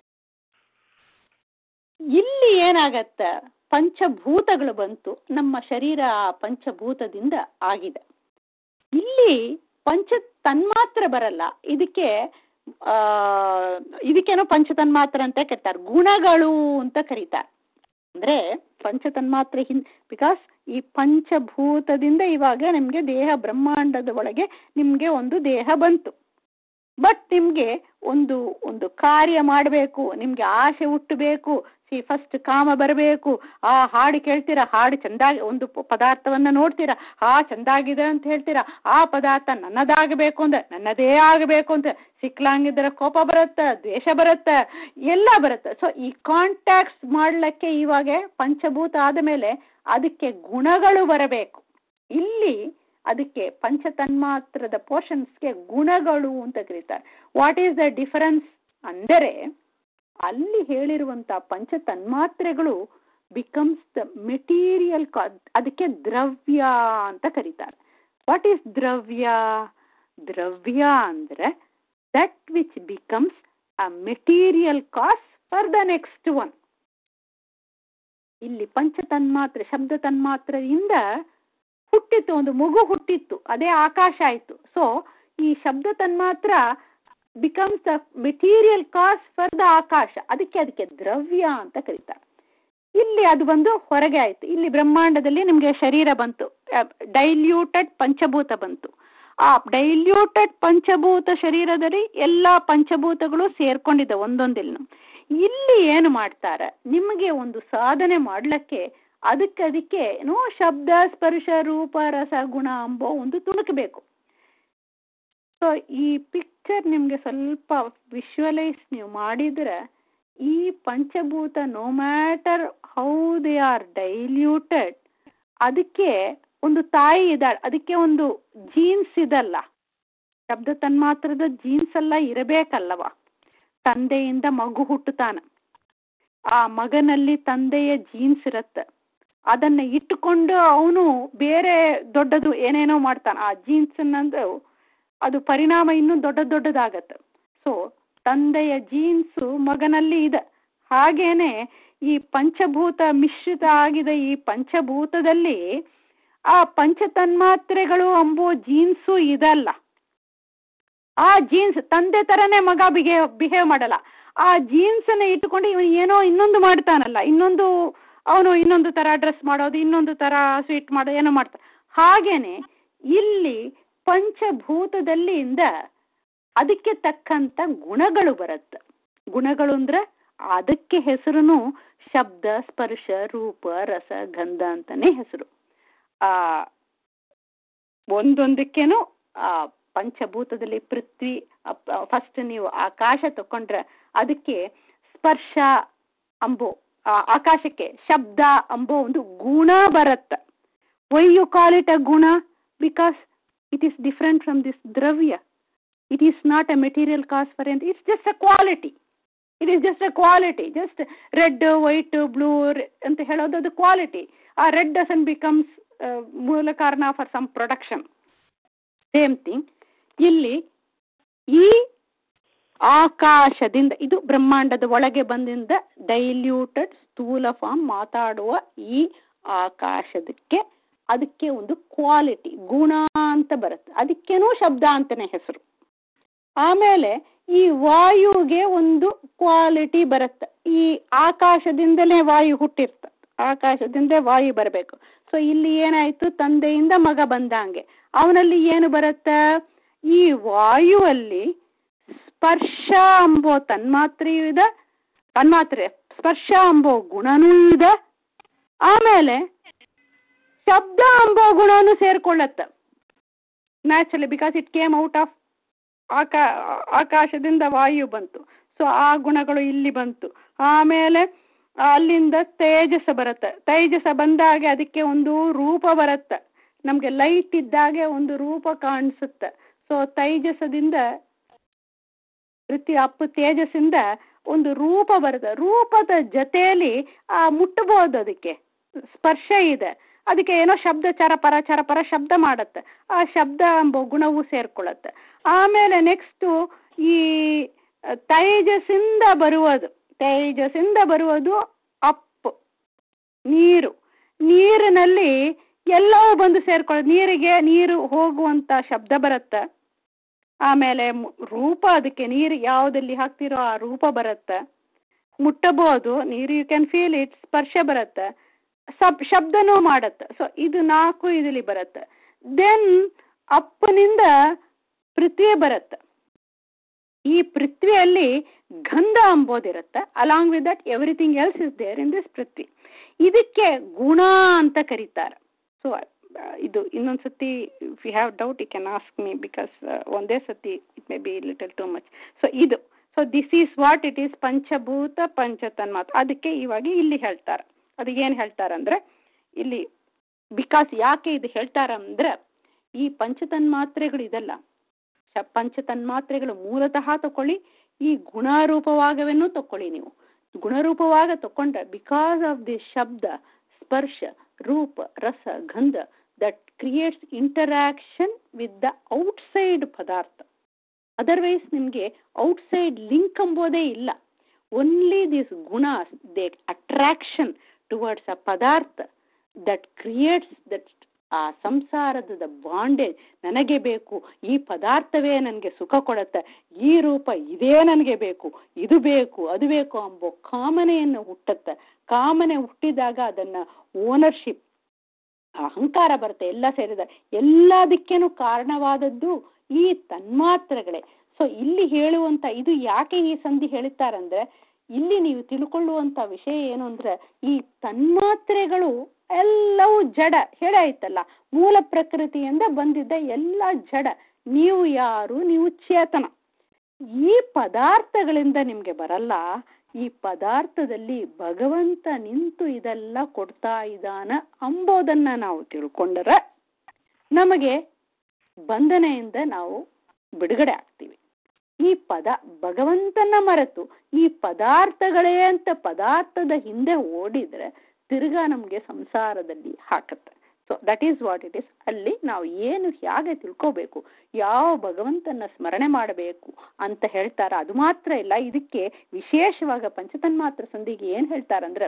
A: ಇಲ್ಲಿ ಏನಾಗತ್ತ ಪಂಚಭೂತಗಳು ಬಂತು ನಮ್ಮ ಶರೀರ ಪಂಚಭೂತದಿಂದ ಆಗಿದೆ ಇಲ್ಲಿ ಪಂಚ ತನ್ಮಾತ್ರ ಬರಲ್ಲ ಇದಕ್ಕೆ ಆ ಇದಕ್ಕೇನೋ ಪಂಚ ತನ್ಮಾತ್ರ ಅಂತ ಕರೀತಾರೆ ಗುಣಗಳು ಅಂತ ಕರೀತಾರೆ ಅಂದ್ರೆ ಪಂಚ ತನ್ಮಾತ್ರ ಹಿನ್ ಬಿಕಾಸ್ ಈ ಪಂಚಭೂತದಿಂದ ಇವಾಗ ನಿಮ್ಗೆ ದೇಹ ಬ್ರಹ್ಮಾಂಡದ ಒಳಗೆ ನಿಮ್ಗೆ ಒಂದು ದೇಹ ಬಂತು ಬಟ್ ನಿಮ್ಗೆ ಒಂದು ಒಂದು ಕಾರ್ಯ ಮಾಡಬೇಕು ನಿಮ್ಗೆ ಆಸೆ ಹುಟ್ಟಬೇಕು ಸಿ ಫಸ್ಟ್ ಕಾಮ ಬರಬೇಕು ಆ ಹಾಡು ಕೇಳ್ತೀರಾ ಹಾಡು ಚಂದಾಗಿ ಒಂದು ಪದಾರ್ಥವನ್ನ ನೋಡ್ತೀರಾ ಆ ಚಂದಾಗಿದೆ ಅಂತ ಹೇಳ್ತೀರಾ ಆ ಪದಾರ್ಥ ನನ್ನದಾಗಬೇಕು ಅಂದ್ರೆ ನನ್ನದೇ ಆಗಬೇಕು ಅಂತ ಸಿಕ್ಲಂಗಿದ್ರೆ ಕೋಪ ಬರುತ್ತೆ ದ್ವೇಷ ಬರುತ್ತೆ ಎಲ್ಲ ಬರುತ್ತೆ ಸೊ ಈ ಕಾಂಟ್ಯಾಕ್ಟ್ಸ್ ಮಾಡ್ಲಿಕ್ಕೆ ಇವಾಗ ಪಂಚಭೂತ ಆದ ಮೇಲೆ ಅದಕ್ಕೆ ಗುಣಗಳು ಬರಬೇಕು ಇಲ್ಲಿ ಅದಕ್ಕೆ ಪಂಚತನ್ಮಾತ್ರದ ಪೋರ್ಷನ್ಸ್ಗೆ ಗುಣಗಳು ಅಂತ ಕರೀತಾರೆ ವಾಟ್ ಈಸ್ ದ ಡಿಫರೆನ್ಸ್ ಅಂದರೆ ಅಲ್ಲಿ ಹೇಳಿರುವಂತ ಪಂಚ ತನ್ಮಾತ್ರೆಗಳು ಬಿಕಮ್ಸ್ ದ ಮೆಟೀರಿಯಲ್ ಅದಕ್ಕೆ ದ್ರವ್ಯ ಅಂತ ಕರೀತಾರೆ ವಾಟ್ ಈಸ್ ದ್ರವ್ಯ ದ್ರವ್ಯ ಅಂದ್ರೆ that which becomes a material cause for the next one ಇಲ್ಲಿ ಪಂಚ ತನ್ಮಾತ್ರೆ ಶಬ್ದ ತನ್ಮಾತ್ರೆಯಿಂದ ಹುಟ್ಟಿತ್ತು ಒಂದು ಮಗು ಹುಟ್ಟಿತ್ತು ಅದೇ ಆಕಾಶ ಆಯ್ತು ಸೊ ಈ ಶಬ್ದ ತನ್ಮಾತ್ರ becomes the material cause for the ಆಕಾಶ ಅದಕ್ಕೆ ಅದಕ್ಕೆ ದ್ರವ್ಯ ಅಂತ ಕರೀತಾರೆ ಇಲ್ಲಿ ಅದು ಬಂದು ಹೊರಗೆ ಆಯ್ತು ಇಲ್ಲಿ ಬ್ರಹ್ಮಾಂಡದಲ್ಲಿ ನಿಮಗೆ ಶರೀರ ಬಂತು ಡೈಲ್ಯೂಟೆಡ್ ಪಂಚಭೂತ ಬಂತು ಆ ಡೈಲ್ಯೂಟೆಡ್ ಪಂಚಭೂತ ಶರೀರದಲ್ಲಿ ಎಲ್ಲ ಪಂಚಭೂತಗಳು ಸೇರ್ಕೊಂಡಿದೆ ಒಂದೊಂದಿಲ್ಲ ಇಲ್ಲಿ ಏನು ಮಾಡ್ತಾರೆ ನಿಮಗೆ ಒಂದು ಸಾಧನೆ ಮಾಡ್ಲಿಕ್ಕೆ ಅದಕ್ಕೆ ಅದಕ್ಕೆ ಏನೋ ಶಬ್ದ ಸ್ಪರ್ಶ ರೂಪ ರಸ ಗುಣ ಅಂಬೋ ಒಂದು ತುಣುಕಬೇಕು ಸೊ ಈ ಪಿಕ್ಚರ್ ನಿಮಗೆ ಸ್ವಲ್ಪ ವಿಶ್ವಲೈಸ್ ನೀವು ಮಾಡಿದ್ರೆ ಈ ಪಂಚಭೂತ no matter how they are diluted ಅದಕ್ಕೆ ಒಂದು ತಾಯಿ ಇದ್ದಾಳೆ ಅದಕ್ಕೆ ಒಂದು ಜೀನ್ಸ್ ಇದಲ್ಲ ಶಬ್ದ ತನ್ಮಾತ್ರದ ಜೀನ್ಸ್ ಎಲ್ಲ ಇರಬೇಕಲ್ಲವ ತಂದೆಯಿಂದ ಮಗು ಹುಟ್ಟುತ್ತಾನ ಆ ಮಗನಲ್ಲಿ ತಂದೆಯ ಜೀನ್ಸ್ ಇರತ್ತೆ ಅದನ್ನ ಇಟ್ಟುಕೊಂಡು ಅವನು ಬೇರೆ ದೊಡ್ಡದು ಏನೇನೋ ಮಾಡ್ತಾನೆ ಆ ಜೀನ್ಸ್ ಅನ್ನೋದು ಅದು ಪರಿಣಾಮ ಇನ್ನೂ ದೊಡ್ಡ ದೊಡ್ಡದಾಗತ್ತೆ ಸೊ ತಂದೆಯ ಜೀನ್ಸು ಮಗನಲ್ಲಿ ಇದೆ ಹಾಗೇನೆ ಈ ಪಂಚಭೂತ ಮಿಶ್ರಿತ ಆಗಿದ ಈ ಪಂಚಭೂತದಲ್ಲಿ ಆ ಪಂಚತನ್ಮಾತ್ರೆಗಳು ಅಂಬೋ ಜೀನ್ಸು ಇದಲ್ಲ ಆ ಜೀನ್ಸ್ ತಂದೆ ತರನೇ ಮಗ ಬಿಹೇವ್ ಬಿಹೇವ್ ಮಾಡಲ್ಲ ಆ ಜೀನ್ಸ್ ಅನ್ನ ಇಟ್ಟುಕೊಂಡು ಇವನು ಏನೋ ಇನ್ನೊಂದು ಮಾಡ್ತಾನಲ್ಲ ಇನ್ನೊಂದು ಅವನು ಇನ್ನೊಂದು ತರ ಡ್ರೆಸ್ ಮಾಡೋದು ಇನ್ನೊಂದು ತರ ಸ್ವೀಟ್ ಮಾಡೋದು ಏನೋ ಮಾಡ್ತಾನೆ ಹಾಗೇನೆ ಇಲ್ಲಿ ಪಂಚಭೂತದಲ್ಲಿಂದ ಅದಕ್ಕೆ ತಕ್ಕಂತ ಗುಣಗಳು ಬರುತ್ತೆ ಗುಣಗಳು ಅಂದ್ರೆ ಅದಕ್ಕೆ ಹೆಸರುನು ಶಬ್ದ ಸ್ಪರ್ಶ ರೂಪ ರಸ ಗಂಧ ಅಂತಾನೆ ಹೆಸರು ಆ ಒಂದೊಂದಕ್ಕೇನು ಆ ಪಂಚಭೂತದಲ್ಲಿ ಪೃಥ್ವಿ ಫಸ್ಟ್ ನೀವು ಆಕಾಶ ತಕೊಂಡ್ರೆ ಅದಕ್ಕೆ ಸ್ಪರ್ಶ ಅಂಬೋ ಆಕಾಶಕ್ಕೆ ಶಬ್ದ ಅಂಬೋ ಒಂದು ಗುಣ ಬರುತ್ತೆ why you call it a ಗುಣ because it is different from this ದ್ರವ್ಯ it is not a material cause for and it's just a quality it is just a quality just red white blue ಅಂತ ಹೇಳೋದು ಅದು quality ಆ red doesn't becomes ಮೂಲ ಕಾರಣ for some production same thing ಇಲ್ಲಿ ಈ ಆಕಾಶದಿಂದ ಇದು ಬ್ರಹ್ಮಾಂಡದ ಒಳಗೆ ಬಂದಿಂದ ಡೈಲ್ಯೂಟೆಡ್ ಸ್ಥೂಲ ಫಾರ್ಮ್ ಮಾತಾಡುವ ಈ ಆಕಾಶದಕ್ಕೆ ಅದಕ್ಕೆ ಒಂದು ಕ್ವಾಲಿಟಿ ಗುಣ ಅಂತ ಬರುತ್ತೆ ಅದಕ್ಕೇನೂ ಶಬ್ದ ಅಂತಾನೆ ಹೆಸರು ಆಮೇಲೆ ಈ ವಾಯುಗೆ ಒಂದು ಕ್ವಾಲಿಟಿ ಬರುತ್ತೆ ಈ ಆಕಾಶದಿಂದಲೇ ವಾಯು ಹುಟ್ಟಿರ್ತ ಆಕಾಶದಿಂದ ವಾಯು ಬರಬೇಕು ಸೊ ಇಲ್ಲಿ ಏನಾಯ್ತು ತಂದೆಯಿಂದ ಮಗ ಬಂದಂಗೆ ಅವನಲ್ಲಿ ಏನು ಬರುತ್ತೆ ಈ ವಾಯುವಲ್ಲಿ ಸ್ಪರ್ಶ ಅಂಬೋ ತನ್ಮಾತ್ರೆಯೂ ಇದೆ ತನ್ಮಾತ್ರೆ ಸ್ಪರ್ಶ ಅಂಬೋ ಗುಣನೂ ಇದೆ ಆಮೇಲೆ ಶಬ್ದ ಅಂಬೋ ಗುಣನೂ ಸೇರ್ಕೊಳ್ಳತ್ತೆ naturally because it came out of ಆಕಾ ಆಕಾಶದಿಂದ ವಾಯು ಬಂತು ಸೊ ಆ ಗುಣಗಳು ಇಲ್ಲಿ ಬಂತು ಆಮೇಲೆ ಅಲ್ಲಿಂದ ತೇಜಸ್ ಬರುತ್ತೆ ತೇಜಸ್ ಬಂದಾಗೆ ಅದಕ್ಕೆ ಒಂದು ರೂಪ ಬರುತ್ತೆ ನಮಗೆ ಲೈಟ್ ಇದ್ದಾಗೆ ಒಂದು ರೂಪ ಕಾಣಿಸುತ್ತೆ ಸೊ ತೈಜಸದಿಂದ ವೃತ್ತಿ ಅಪ್ಪು ತೇಜಸ್ಸಿಂದ ಒಂದು ರೂಪ ಬರುತ್ತೆ ರೂಪದ ಜೊತೆಯಲ್ಲಿ ಆ ಮುಟ್ಟಬಹುದು ಅದಕ್ಕೆ ಸ್ಪರ್ಶ ಇದೆ ಅದಕ್ಕೆ ಏನೋ ಶಬ್ದ ಚರಪರ ಚರಪರ ಶಬ್ದ ಮಾಡುತ್ತೆ ಆ ಶಬ್ದ ಎಂಬ ಗುಣವು ಸೇರ್ಕೊಳ್ಳುತ್ತೆ ಆಮೇಲೆ ನೆಕ್ಸ್ಟು ಈ ತೈಜಸ್ಸಿಂದ ಬರುವುದು ತೇಜಸ್ಸಿಂದ ಬರುವುದು ಅಪ್ಪು ನೀರು ನೀರಿನಲ್ಲಿ ಎಲ್ಲವೂ ಬಂದು ಸೇರ್ಕೊಳ್ಳೋದು ನೀರಿಗೆ ನೀರು ಹೋಗುವಂತ ಶಬ್ದ ಬರುತ್ತೆ ಆಮೇಲೆ ರೂಪ ಅದಕ್ಕೆ ನೀರು ಯಾವುದಲ್ಲಿ ಹಾಕ್ತಿರೋ ಆ ರೂಪ ಬರುತ್ತೆ ಮುಟ್ಟಬಹುದು ನೀರು ಯು ಕ್ಯಾನ್ ಫೀಲ್ ಇಟ್ ಸ್ಪರ್ಶ ಬರುತ್ತೆ ಸಬ್ ಶಬ್ದನೂ ಮಾಡುತ್ತೆ ಸೊ ಇದು ನಾಲ್ಕು ಇದರಲ್ಲಿ ಬರುತ್ತೆ ದೆನ್ ಅಪ್ಪನಿಂದ ಪೃಥ್ವಿ ಬರುತ್ತೆ ಈ ಪೃಥ್ವಿಯಲ್ಲಿ ಗಂಧ ಅಂಬೋದಿರುತ್ತೆ along with that everything else is there in this ಪೃಥ್ವಿ ಇದಕ್ಕೆ ಗುಣ ಅಂತ ಕರೀತಾರೆ ಸೊ ಇದು ಇನ್ನೊಂದು ಸತಿ if you have doubt you can ask me because ಒಂದೇ ಸತಿ it may be little too much so ಇದು so this is what it is ಪಂಚಭೂತ ಪಂಚತನ್ಮಾತ್ ಅದಕ್ಕೆ ಇವಾಗ ಇಲ್ಲಿ ಹೇಳ್ತಾರೆ ಅದು ಏನು ಹೇಳ್ತಾರಂದ್ರೆ ಇಲ್ಲಿ ಬಿಕಾಸ್ ಯಾಕೆ ಇದು ಹೇಳ್ತಾರಂದ್ರೆ ಈ ಪಂಚತನ್ಮಾತ್ರೆಗಳು ಇದಲ್ಲ ಪಂಚತನ್ಮಾತ್ರೆಗಳು ಮೂಲತಃ ತಕೊಳ್ಳಿ ಈ ಗುಣರೂಪವಾಗವೇನೂ ತಕೊಳ್ಳಿ ನೀವು ಗುಣರೂಪವಾಗ ತಕೊಂಡ್ರೆ ಬಿಕಾಸ್ ಆಫ್ ದಿ ಶಬ್ದ ಸ್ಪರ್ಶ ರೂಪ ರಸ ಗಂಧ that creates interaction with the outside ಪದಾರ್ಥ ಅದರ್ವೈಸ್ ನಿಮಗೆ ಔಟ್ಸೈಡ್ ಲಿಂಕ್ ಎಂಬುದೇ ಇಲ್ಲ ಓನ್ಲಿ ದಿಸ್ ಗುಣ ದೇ ಅಟ್ರಾಕ್ಷನ್ ಟುವರ್ಡ್ಸ್ ಅ ಪದಾರ್ಥ ದಟ್ ಕ್ರಿಯೇಟ್ಸ್ ದಟ್ ಆ ಸಂಸಾರದ ಬಾಂಡೇಜ್ ನನಗೆ ಬೇಕು ಈ ಪದಾರ್ಥವೇ ನನಗೆ ಸುಖ ಕೊಡುತ್ತೆ ಈ ರೂಪ ಇದೇ ನನಗೆ ಬೇಕು ಇದು ಬೇಕು ಅದು ಬೇಕು ಎಂಬ ಕಾಮನೆಯನ್ನು ಹುಟ್ಟುತ್ತೆ ಕಾಮನೆ ಹುಟ್ಟಿದಾಗ ಅದನ್ನ ಓನರ್ಶಿಪ್ ಅಹಂಕಾರ ಬರುತ್ತೆ ಎಲ್ಲ ಸೇರಿದ ಎಲ್ಲದಕ್ಕೇನು ಕಾರಣವಾದದ್ದು ಈ ತನ್ಮಾತ್ರಗಳೇ ಸೊ ಇಲ್ಲಿ ಹೇಳುವಂತ ಇದು ಯಾಕೆ ಈ ಸಂಧಿ ಹೇಳ್ತಾರಂದ್ರೆ ಇಲ್ಲಿ ನೀವು ತಿಳ್ಕೊಳ್ಳುವಂತ ವಿಷಯ ಏನು ಅಂದ್ರೆ ಈ ತನ್ಮಾತ್ರೆಗಳು ಎಲ್ಲವೂ ಜಡ ಹೇಳಾಯ್ತಲ್ಲ ಮೂಲ ಪ್ರಕೃತಿಯಿಂದ ಬಂದಿದ್ದ ಎಲ್ಲ ಜಡ ನೀವು ಯಾರು ನೀವು ಚೇತನ ಈ ಪದಾರ್ಥಗಳಿಂದ ನಿಮ್ಗೆ ಬರಲ್ಲ ಈ ಪದಾರ್ಥದಲ್ಲಿ ಭಗವಂತ ನಿಂತು ಇದೆಲ್ಲ ಕೊಡ್ತಾ ಇದ್ದಾನ ಅಂಬೋದನ್ನ ನಾವು ತಿಳ್ಕೊಂಡರೆ ನಮಗೆ ಬಂಧನೆಯಿಂದ ನಾವು ಬಿಡುಗಡೆ ಆಗ್ತೀವಿ ಈ ಪದ ಭಗವಂತನ ಮರೆತು ಈ ಪದಾರ್ಥಗಳೇ ಅಂತ ಪದಾರ್ಥದ ಹಿಂದೆ ಓಡಿದ್ರೆ ತಿರ್ಗಾ ನಮಗೆ ಸಂಸಾರದಲ್ಲಿ ಹಾಕತ್ತೆ so that is what it is ಅಲ್ಲಿ ನಾವು ಏನು ಹೇಗೆ ತಿಳ್ಕೋಬೇಕು ಯಾವ ಭಗವಂತನ ಸ್ಮರಣೆ ಮಾಡಬೇಕು ಅಂತ ಹೇಳ್ತಾರ ಅದು ಮಾತ್ರ ಇಲ್ಲ ಇದಕ್ಕೆ ವಿಶೇಷವಾಗ ಪಂಚತನ್ಮಾತ್ರ ಸಂಧಿಗೆ ಏನ್ ಹೇಳ್ತಾರಂದ್ರೆ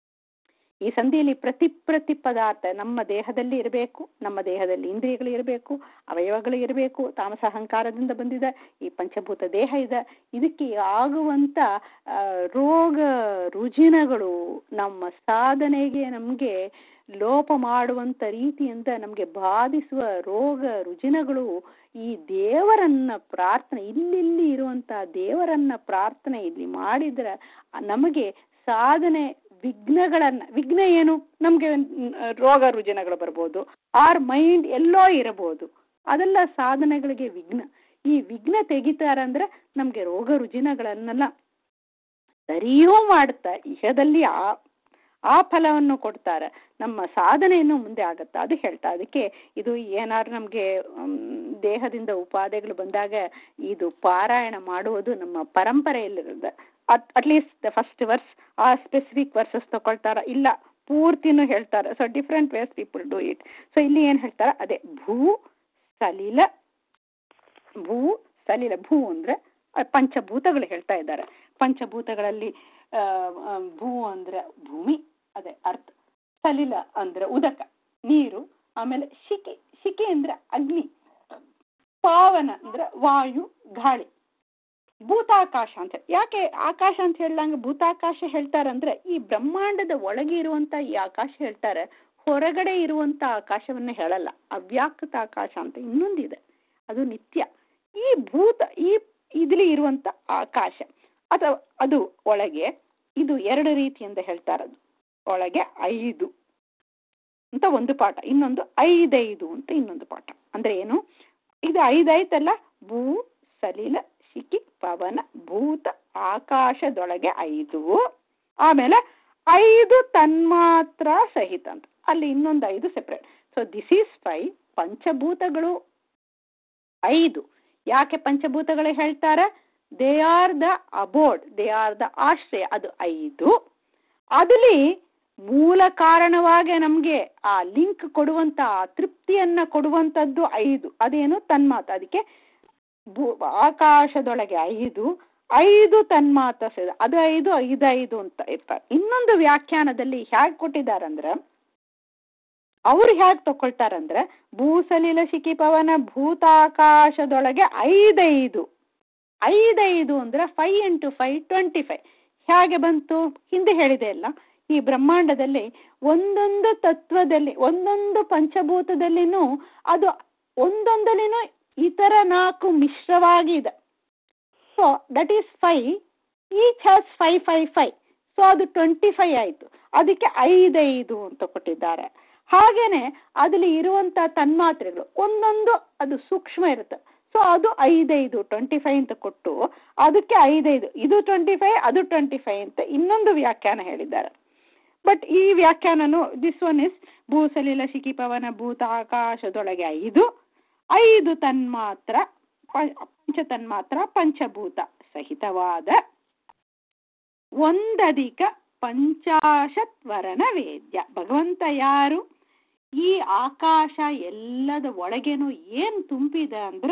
A: ಈ ಸಂಧಿಯಲ್ಲಿ ಪ್ರತಿ ಪ್ರತಿ ಪದಾರ್ಥ ನಮ್ಮ ದೇಹದಲ್ಲಿ ಇರಬೇಕು ನಮ್ಮ ದೇಹದಲ್ಲಿ ಇಂದ್ರಿಯಗಳು ಇರಬೇಕು ಅವಯವಗಳು ಇರಬೇಕು ತಾಮಸ ಅಹಂಕಾರದಿಂದ ಬಂದಿದೆ ಈ ಪಂಚಭೂತ ದೇಹ ಇದೆ ಇದಕ್ಕೆ ಆಗುವಂತ ರೋಗ ರುಜಿನಗಳು ನಮ್ಮ ಸಾಧನೆಗೆ ನಮಗೆ ಲೋಪ ಮಾಡುವಂತ ರೀತಿಯಿಂದ ನಮಗೆ ಬಾಧಿಸುವ ರೋಗ ರುಜಿನಗಳು ಈ ದೇವರನ್ನ ಪ್ರಾರ್ಥನೆ ಇಲ್ಲಿಲ್ಲಿ ಇರುವಂತ ದೇವರನ್ನ ಪ್ರಾರ್ಥನೆ ಇಲ್ಲಿ ಮಾಡಿದ್ರೆ ನಮಗೆ ಸಾಧನೆ ವಿಘ್ನಗಳನ್ನ ವಿಘ್ನ ಏನು ನಮ್ಗೆ ರೋಗ ರುಜಿನಗಳು ಬರ್ಬೋದು ಆರ್ ಮೈಂಡ್ ಎಲ್ಲೋ ಇರಬಹುದು ಅದೆಲ್ಲ ಸಾಧನೆಗಳಿಗೆ ವಿಘ್ನ ಈ ವಿಘ್ನ ತೆಗಿತಾರಂದ್ರೆ ನಮ್ಗೆ ರೋಗ ರುಜಿನಗಳನ್ನೆಲ್ಲ ಸರಿಯೂ ಮಾಡುತ್ತಾ ಇಹದಲ್ಲಿ ಆ ಆ ಫಲವನ್ನು ಕೊಡ್ತಾರೆ ನಮ್ಮ ಸಾಧನೆಯನ್ನು ಮುಂದೆ ಆಗುತ್ತೆ ಅದು ಹೇಳ್ತಾ ಅದಕ್ಕೆ ಇದು ಏನಾದ್ರು ನಮಗೆ ದೇಹದಿಂದ ಉಪಾದೆಗಳು ಬಂದಾಗ ಇದು ಪಾರಾಯಣ ಮಾಡುವುದು ನಮ್ಮ ಪರಂಪರೆಯಲ್ಲಿರುತ್ತೆ at at least the first verse ಆ ಸ್ಪೆಸಿಫಿಕ್ ವರ್ಸಸ್ ತಗೊಳ್ತಾರ ಇಲ್ಲ ಪೂರ್ತಿನೂ ಹೇಳ್ತಾರೆ so different ways people do it so ಇಲ್ಲಿ ಏನು ಹೇಳ್ತಾರ ಅದೇ ಭೂ ಸಲಿಲ ಭೂ ಸಲಿಲ ಭೂ ಅಂದ್ರೆ ಪಂಚಭೂತಗಳು ಹೇಳ್ತಾ ಇದ್ದಾರೆ ಪಂಚಭೂತಗಳಲ್ಲಿ ಭೂ ಅಂದ್ರೆ ಭೂಮಿ ಅದೇ ಅರ್ಥ ಸಲಿಲ ಅಂದ್ರೆ ಉದಕ ನೀರು ಆಮೇಲೆ ಶಿಕೆ ಶಿಕೆ ಅಂದ್ರೆ ಅಗ್ನಿ ಪಾವನ ಅಂದ್ರೆ ವಾಯು ಗಾಳಿ ಭೂತಾಕಾಶ ಅಂತ ಯಾಕೆ ಆಕಾಶ ಅಂತ ಹೇಳ್ದಂಗೆ ಭೂತಾಕಾಶ ಹೇಳ್ತಾರಂದ್ರೆ ಈ ಬ್ರಹ್ಮಾಂಡದ ಒಳಗೆ ಇರುವಂತ ಈ ಆಕಾಶ ಹೇಳ್ತಾರೆ ಹೊರಗಡೆ ಇರುವಂತ ಆಕಾಶವನ್ನ ಹೇಳಲ್ಲ ಅವ್ಯಾಕೃತ ಆಕಾಶ ಅಂತ ಇನ್ನೊಂದಿದೆ ಅದು ನಿತ್ಯ ಈ ಭೂತ ಈ ಇದ್ಲಿ ಇರುವಂತ ಆಕಾಶ ಅಥವಾ ಅದು ಒಳಗೆ ಇದು ಎರಡು ರೀತಿಯಿಂದ ಹೇಳ್ತಾರದು ಒಳಗೆ ಐದು ಅಂತ ಒಂದು ಪಾಠ ಇನ್ನೊಂದು ಐದೈದು ಅಂತ ಇನ್ನೊಂದು ಪಾಠ ಅಂದ್ರೆ ಏನು ಇದು ಐದೈತಲ್ಲ ಭೂ ಸಲಿಲ ಶಿಖಿ ಪವನ ಭೂತ ಆಕಾಶದೊಳಗೆ ಐದು ಆಮೇಲೆ ಐದು ತನ್ಮಾತ್ರ ಸಹಿತ ಅಂತ ಅಲ್ಲಿ ಇನ್ನೊಂದು ಐದು separate so this is five ಪಂಚಭೂತಗಳು ಐದು ಯಾಕೆ ಪಂಚಭೂತಗಳು ಹೇಳ್ತಾರೆ they are the abode they are the ಆಶ್ರಯ ಅದು ಐದು ಅದಲ್ಲಿ ಮೂಲ ಕಾರಣವಾಗಿ ನಮಗೆ ಆ ಲಿಂಕ್ ಕೊಡುವಂತ ಆ ತೃಪ್ತಿಯನ್ನ ಕೊಡುವಂತದ್ದು ಐದು ಅದೇನು ತನ್ಮಾತ ಅದಕ್ಕೆ ಆಕಾಶದೊಳಗೆ ಐದು ಐದು ತನ್ಮಾತ ಸೇದ ಅದು ಐದು ಐದು ಐದು ಅಂತ ಇರ್ತಾರೆ ಇನ್ನೊಂದು ವ್ಯಾಖ್ಯಾನದಲ್ಲಿ ಹೇಗೆ ಕೊಟ್ಟಿದ್ದಾರಂದ್ರೆ ಅವ್ರು ಹೇಗೆ ತಗೊಳ್ತಾರಂದ್ರೆ ಭೂಸಲಿಲ ಶಿಖಿ ಪವನ ಭೂತಾಕಾಶದೊಳಗೆ ಐದೈದು ಐದೈದು ಅಂದ್ರೆ five into five twenty five ಹೇಗೆ ಬಂತು ಹಿಂದೆ ಹೇಳಿದೆ ಅಲ್ಲ ಈ ಬ್ರಹ್ಮಾಂಡದಲ್ಲಿ ಒಂದೊಂದು ತತ್ವದಲ್ಲಿ ಒಂದೊಂದು ಪಂಚಭೂತದಲ್ಲಿನೂ ಅದು ಒಂದೊಂದಲ್ಲಿನೂ ಇತರ ನಾಲ್ಕು ಮಿಶ್ರವಾಗಿ ಇದೆ so that is five each has five five five so ಅದು ಟ್ವೆಂಟಿ ಫೈವ್ ಆಯಿತು ಅದಕ್ಕೆ ಐದೈದು ಅಂತ ಕೊಟ್ಟಿದ್ದಾರೆ ಹಾಗೇನೆ ಅದಲ್ಲಿ ಇರುವಂತ ತನ್ಮಾತ್ರೆಗಳು ಒಂದೊಂದು ಅದು ಸೂಕ್ಷ್ಮ ಇರುತ್ತೆ ಸೊ ಅದು ಐದೈದು ಟ್ವೆಂಟಿ ಫೈವ್ ಅಂತ ಕೊಟ್ಟು ಅದಕ್ಕೆ ಐದೈದು ಇದು ಟ್ವೆಂಟಿ ಫೈವ್ ಅದು ಟ್ವೆಂಟಿ ಫೈವ್ ಅಂತ ಇನ್ನೊಂದು ವ್ಯಾಖ್ಯಾನ ಹೇಳಿದ್ದಾರೆ ಬಟ್ ಈ ವ್ಯಾಖ್ಯಾನನು ದಿಸ್ ಒನ್ ಇಸ್ ಭೂಸಲಿಲ ಶಿಖಿ ಪವನ ಭೂತ ಆಕಾಶದೊಳಗೆ ಐದು ಐದು ತನ್ಮಾತ್ರ ಪಂಚ ತನ್ಮಾತ್ರ ಪಂಚಭೂತ ಸಹಿತವಾದ ಒಂದಧಿಕ ಪಂಚಾಶತ್ ವರ್ಣ ವೇದ್ಯ ಭಗವಂತ ಯಾರು ಈ ಆಕಾಶ ಎಲ್ಲದ ಒಳಗೇನು ಏನ್ ತುಂಬಿದೆ ಅಂದ್ರ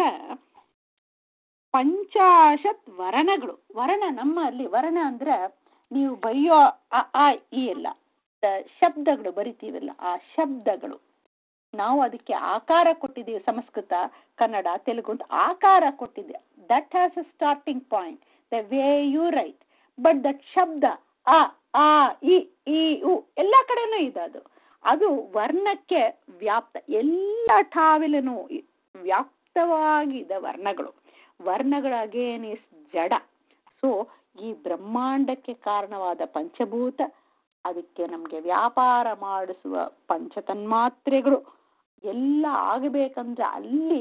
A: ಪಂಚಾಶತ್ ವರ್ಣಗಳು ವರ್ಣ ನಮ್ಮಲ್ಲಿ ವರ್ಣ ಅಂದ್ರ ನೀವು ಬರೆಯೋ ಆ ಆ ಈ ಎಲ್ಲ ಶಬ್ದಗಳು ಬರಿತೀವಲ್ಲ ಆ ಶಬ್ದಗಳು ನಾವು ಅದಕ್ಕೆ ಆಕಾರ ಕೊಟ್ಟಿದ್ದೀವಿ ಸಂಸ್ಕೃತ ಕನ್ನಡ ತೆಲುಗು ಅಂತ ಆಕಾರ ಕೊಟ್ಟಿದ್ದೀವಿ that has a starting point the way you write but that ಶಬ್ದ ಆ ಆ ಇ ಈ ಉ ಎಲ್ಲ ಕಡೆನೂ ಇದೆ ಅದು ಅದು ವರ್ಣಕ್ಕೆ ವ್ಯಾಪ್ತ ಎಲ್ಲ ಠಾವಿಲನು ವ್ಯಾಪ್ತವಾಗಿದೆ ವರ್ಣಗಳು ವರ್ಣಗಳು ಅಗೇನ್ ಇಸ್ ಜಡ ಸೊ ಈ ಬ್ರಹ್ಮಾಂಡಕ್ಕೆ ಕಾರಣವಾದ ಪಂಚಭೂತ ಅದಕ್ಕೆ ನಮಗೆ ವ್ಯಾಪಾರ ಮಾಡಿಸುವ ಪಂಚತನ್ಮಾತ್ರೆಗಳು ಎಲ್ಲ ಆಗಬೇಕಂದ್ರೆ ಅಲ್ಲಿ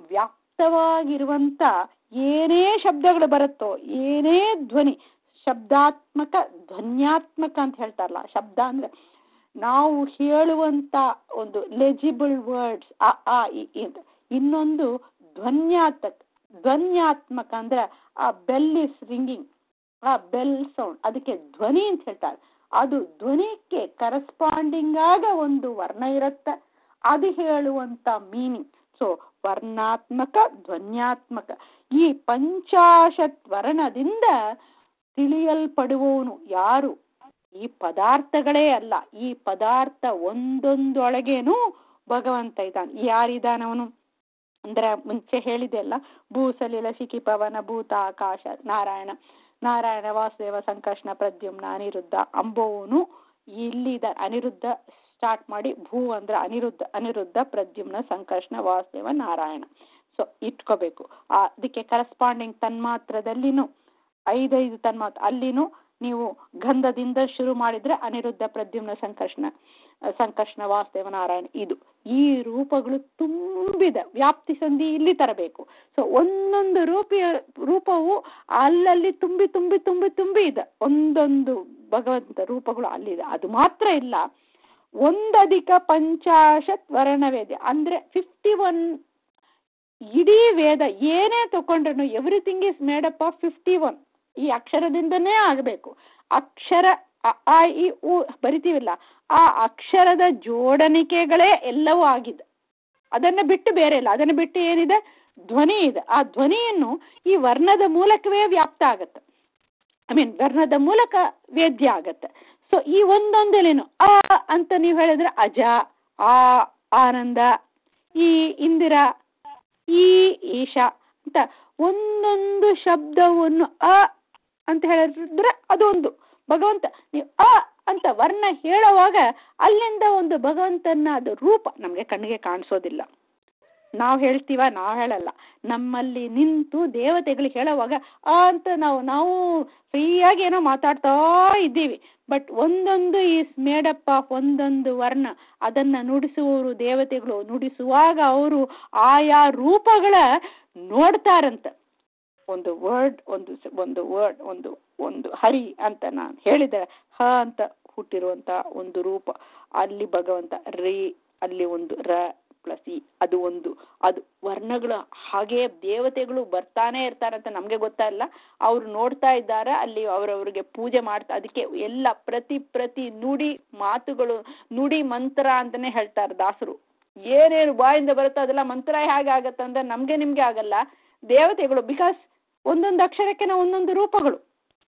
A: ವ್ಯಾಪ್ತವಾಗಿರುವಂತ ಏನೇ ಶಬ್ದಗಳು ಬರುತ್ತೋ ಏನೇ ಧ್ವನಿ ಶಬ್ದಾತ್ಮಕ ಧ್ವನ್ಯಾತ್ಮಕ ಅಂತ ಹೇಳ್ತಾರಲ್ಲ ಶಬ್ದ ಅಂದ್ರೆ ನಾವು ಹೇಳುವಂತ ಒಂದು ಲೆಜಿಬಲ್ ವರ್ಡ್ಸ್ ಅ ಆ ಇ ಈ ಅಂತ ಇನ್ನೊಂದು ಧ್ವನ್ಯಾತ್ಮಕ ಧ್ವನ್ಯಾತ್ಮಕ ಅಂದ್ರೆ ಆ ಬೆಲ್ ಇಸ್ ರಿಂಗಿಂಗ್ ಆ ಬೆಲ್ ಸೌಂಡ್ ಅದಕ್ಕೆ ಧ್ವನಿ ಅಂತ ಹೇಳ್ತಾರೆ ಅದು ಧ್ವನಿಗೆ ಕರೆಸ್ಪಾಂಡಿಂಗ್ ಆಗ ಒಂದು ವರ್ಣ ಇರುತ್ತೆ ಅದು ಹೇಳುವಂತ ಮೀನಿಂಗ್ ಸೊ ವರ್ಣಾತ್ಮಕ ಧ್ವನ್ಯಾತ್ಮಕ ಈ ಪಂಚಾಶತ್ ವರ್ಣದಿಂದ ತಿಳಿಯಲ್ಪಡುವವನು ಯಾರು ಈ ಪದಾರ್ಥಗಳೇ ಅಲ್ಲ ಈ ಪದಾರ್ಥ ಒಂದೊಂದೊಳಗೇನು ಭಗವಂತ ಇದ್ದಾನೆ ಯಾರಿದ್ದಾನವನು ಅಂದ್ರೆ ಮುಂಚೆ ಹೇಳಿದೆ ಅಲ್ಲ ಭೂಸಲಿಲ ಶಿಖಿ ಪವನ ಭೂತ ಆಕಾಶ ನಾರಾಯಣ ನಾರಾಯಣ ವಾಸುದೇವ ಸಂಕರ್ಷಣ ಪ್ರದ್ಯುಮ್ನ ಅನಿರುದ್ಧ ಅಂಬೋವನು ಇಲ್ಲಿದ ಅನಿರುದ್ಧ ಸ್ಟಾರ್ಟ್ ಮಾಡಿ ಭೂ ಅಂದ್ರೆ ಅನಿರುದ್ಧ ಅನಿರುದ್ಧ ಪ್ರದ್ಯುಮ್ನ ಸಂಕರ್ಷಣ ವಾಸುದೇವ ನಾರಾಯಣ ಸೊ ಇಟ್ಕೋಬೇಕು ಆ ಅದಕ್ಕೆ ಕರೆಸ್ಪಾಂಡಿಂಗ್ ತನ್ಮಾತ್ರದಲ್ಲಿನೂ ಐದೈದು ತನ್ಮಾತ್ರ ಅಲ್ಲಿನೂ ನೀವು ಗಂಧದಿಂದ ಶುರು ಮಾಡಿದ್ರೆ ಅನಿರುದ್ಧ ಪ್ರದ್ಯುಮ್ನ ಸಂಕರ್ಷಣ ಸಂಕರ್ಷಣ ವಾಸುದೇವ ನಾರಾಯಣ ಇದು ಈ ರೂಪಗಳು ತುಂಬಿದ ವ್ಯಾಪ್ತಿ ಸಂಧಿ ಇಲ್ಲಿ ತರಬೇಕು ಸೊ ಒಂದೊಂದು ರೂಪಿಯ ರೂಪವು ಅಲ್ಲಲ್ಲಿ ತುಂಬಿ ತುಂಬಿ ತುಂಬಿ ತುಂಬಿ ಇದೆ ಒಂದೊಂದು ಭಗವಂತ ರೂಪಗಳು ಅಲ್ಲಿದೆ ಅದು ಮಾತ್ರ ಇಲ್ಲ ಒಂದಧಿಕ ಪಂಚಾಶತ್ ವರ್ಣವೇದ ಅಂದ್ರೆ ಫಿಫ್ಟಿ ಒನ್ ಇಡೀ ವೇದ ಏನೇ ತಗೊಂಡ್ರು everything is made up of fifty one ಈ ಅಕ್ಷರದಿಂದನೇ ಆಗಬೇಕು ಅಕ್ಷರ ಅ ಆ ಇ ಉ ಬರಿತೀವಿಲ್ಲ ಆ ಅಕ್ಷರದ ಜೋಡಣಿಕೆಗಳೇ ಎಲ್ಲವೂ ಆಗಿದೆ ಅದನ್ನು ಬಿಟ್ಟು ಬೇರೆ ಇಲ್ಲ ಅದನ್ನು ಬಿಟ್ಟು ಏನಿದೆ ಧ್ವನಿ ಇದೆ ಆ ಧ್ವನಿಯನ್ನು ಈ ವರ್ಣದ ಮೂಲಕವೇ ವ್ಯಾಪ್ತ ಆಗತ್ತೆ ಐ ಮೀನ್ ವರ್ಣದ ಮೂಲಕ ವೇದ್ಯ ಆಗತ್ತೆ ಸೊ ಈ ಒಂದೊಂದಲೇನು ಆ ಅಂತ ನೀವು ಹೇಳಿದ್ರೆ ಅಜ ಆ ಆನಂದ ಈ ಇಂದಿರಾ ಈ ಈಶಾ ಅಂತ ಒಂದೊಂದು ಶಬ್ದವನ್ನು ಅ ಅಂತ ಹೇಳಿದ್ರೆ ಅದೊಂದು ಭಗವಂತ ನೀವು ಅ ಅಂತ ವರ್ಣ ಹೇಳುವಾಗ ಅಲ್ಲಿಂದ ಒಂದು ಭಗವಂತನ ಅದು ರೂಪ ನಮಗೆ ಕಣ್ಣಿಗೆ ಕಾಣಿಸೋದಿಲ್ಲ ನಾವು ಹೇಳ್ತೀವ ನಾವು ಹೇಳಲ್ಲ ನಮ್ಮಲ್ಲಿ ನಿಂತು ದೇವತೆಗಳು ಹೇಳುವಾಗ ಆ ಅಂತ ನಾವು ನಾವು ಫ್ರೀಯಾಗಿ ಏನೋ ಮಾತಾಡ್ತಾ ಇದ್ದೀವಿ ಬಟ್ ಒಂದೊಂದು ಈಸ್ ಮೇಡಪ್ ಆಫ್ ಒಂದೊಂದು ವರ್ಣ ಅದನ್ನ ನುಡಿಸುವವರು ದೇವತೆಗಳು ನುಡಿಸುವಾಗ ಅವರು ಆಯಾ ರೂಪಗಳ ನೋಡ್ತಾರಂತ ಒಂದು ವರ್ಡ್ ಒಂದು ಒಂದು ವರ್ಡ್ ಒಂದು ಒಂದು ಹರಿ ಅಂತ ನಾನು ಹೇಳಿದೆ ಹ ಅಂತ ಹುಟ್ಟಿರುವಂತ ಒಂದು ರೂಪ ಅಲ್ಲಿ ಭಗವಂತ ರೇ ಅಲ್ಲಿ ಒಂದು ರ ಪ್ಲಸ್ ಇ ಅದು ಒಂದು ಅದು ವರ್ಣಗಳು ಹಾಗೆ ದೇವತೆಗಳು ಬರ್ತಾನೆ ಇರ್ತಾರಂತ ನಮಗೆ ಗೊತ್ತಲ್ಲ ಅವ್ರು ನೋಡ್ತಾ ಇದ್ದಾರೆ ಅಲ್ಲಿ ಅವರವ್ರಿಗೆ ಪೂಜೆ ಮಾಡ್ತಾ ಅದಕ್ಕೆ ಎಲ್ಲ ಪ್ರತಿ ಪ್ರತಿ ನುಡಿ ಮಾತುಗಳು ನುಡಿ ಮಂತ್ರ ಅಂತಾನೆ ಹೇಳ್ತಾರೆ ದಾಸರು ಏನೇನು ಬಾಯಿಂದ ಬರುತ್ತೋ ಅದೆಲ್ಲ ಮಂತ್ರ ಹೇಗೆ ಆಗತ್ತೆ ಅಂದ್ರೆ ನಮಗೆ ನಿಮ್ಗೆ ಆಗಲ್ಲ ದೇವತೆಗಳು ಬಿಕಾಸ್ ಒಂದೊಂದು ಅಕ್ಷರಕ್ಕೆ ನಾವು ಒಂದೊಂದು ರೂಪಗಳು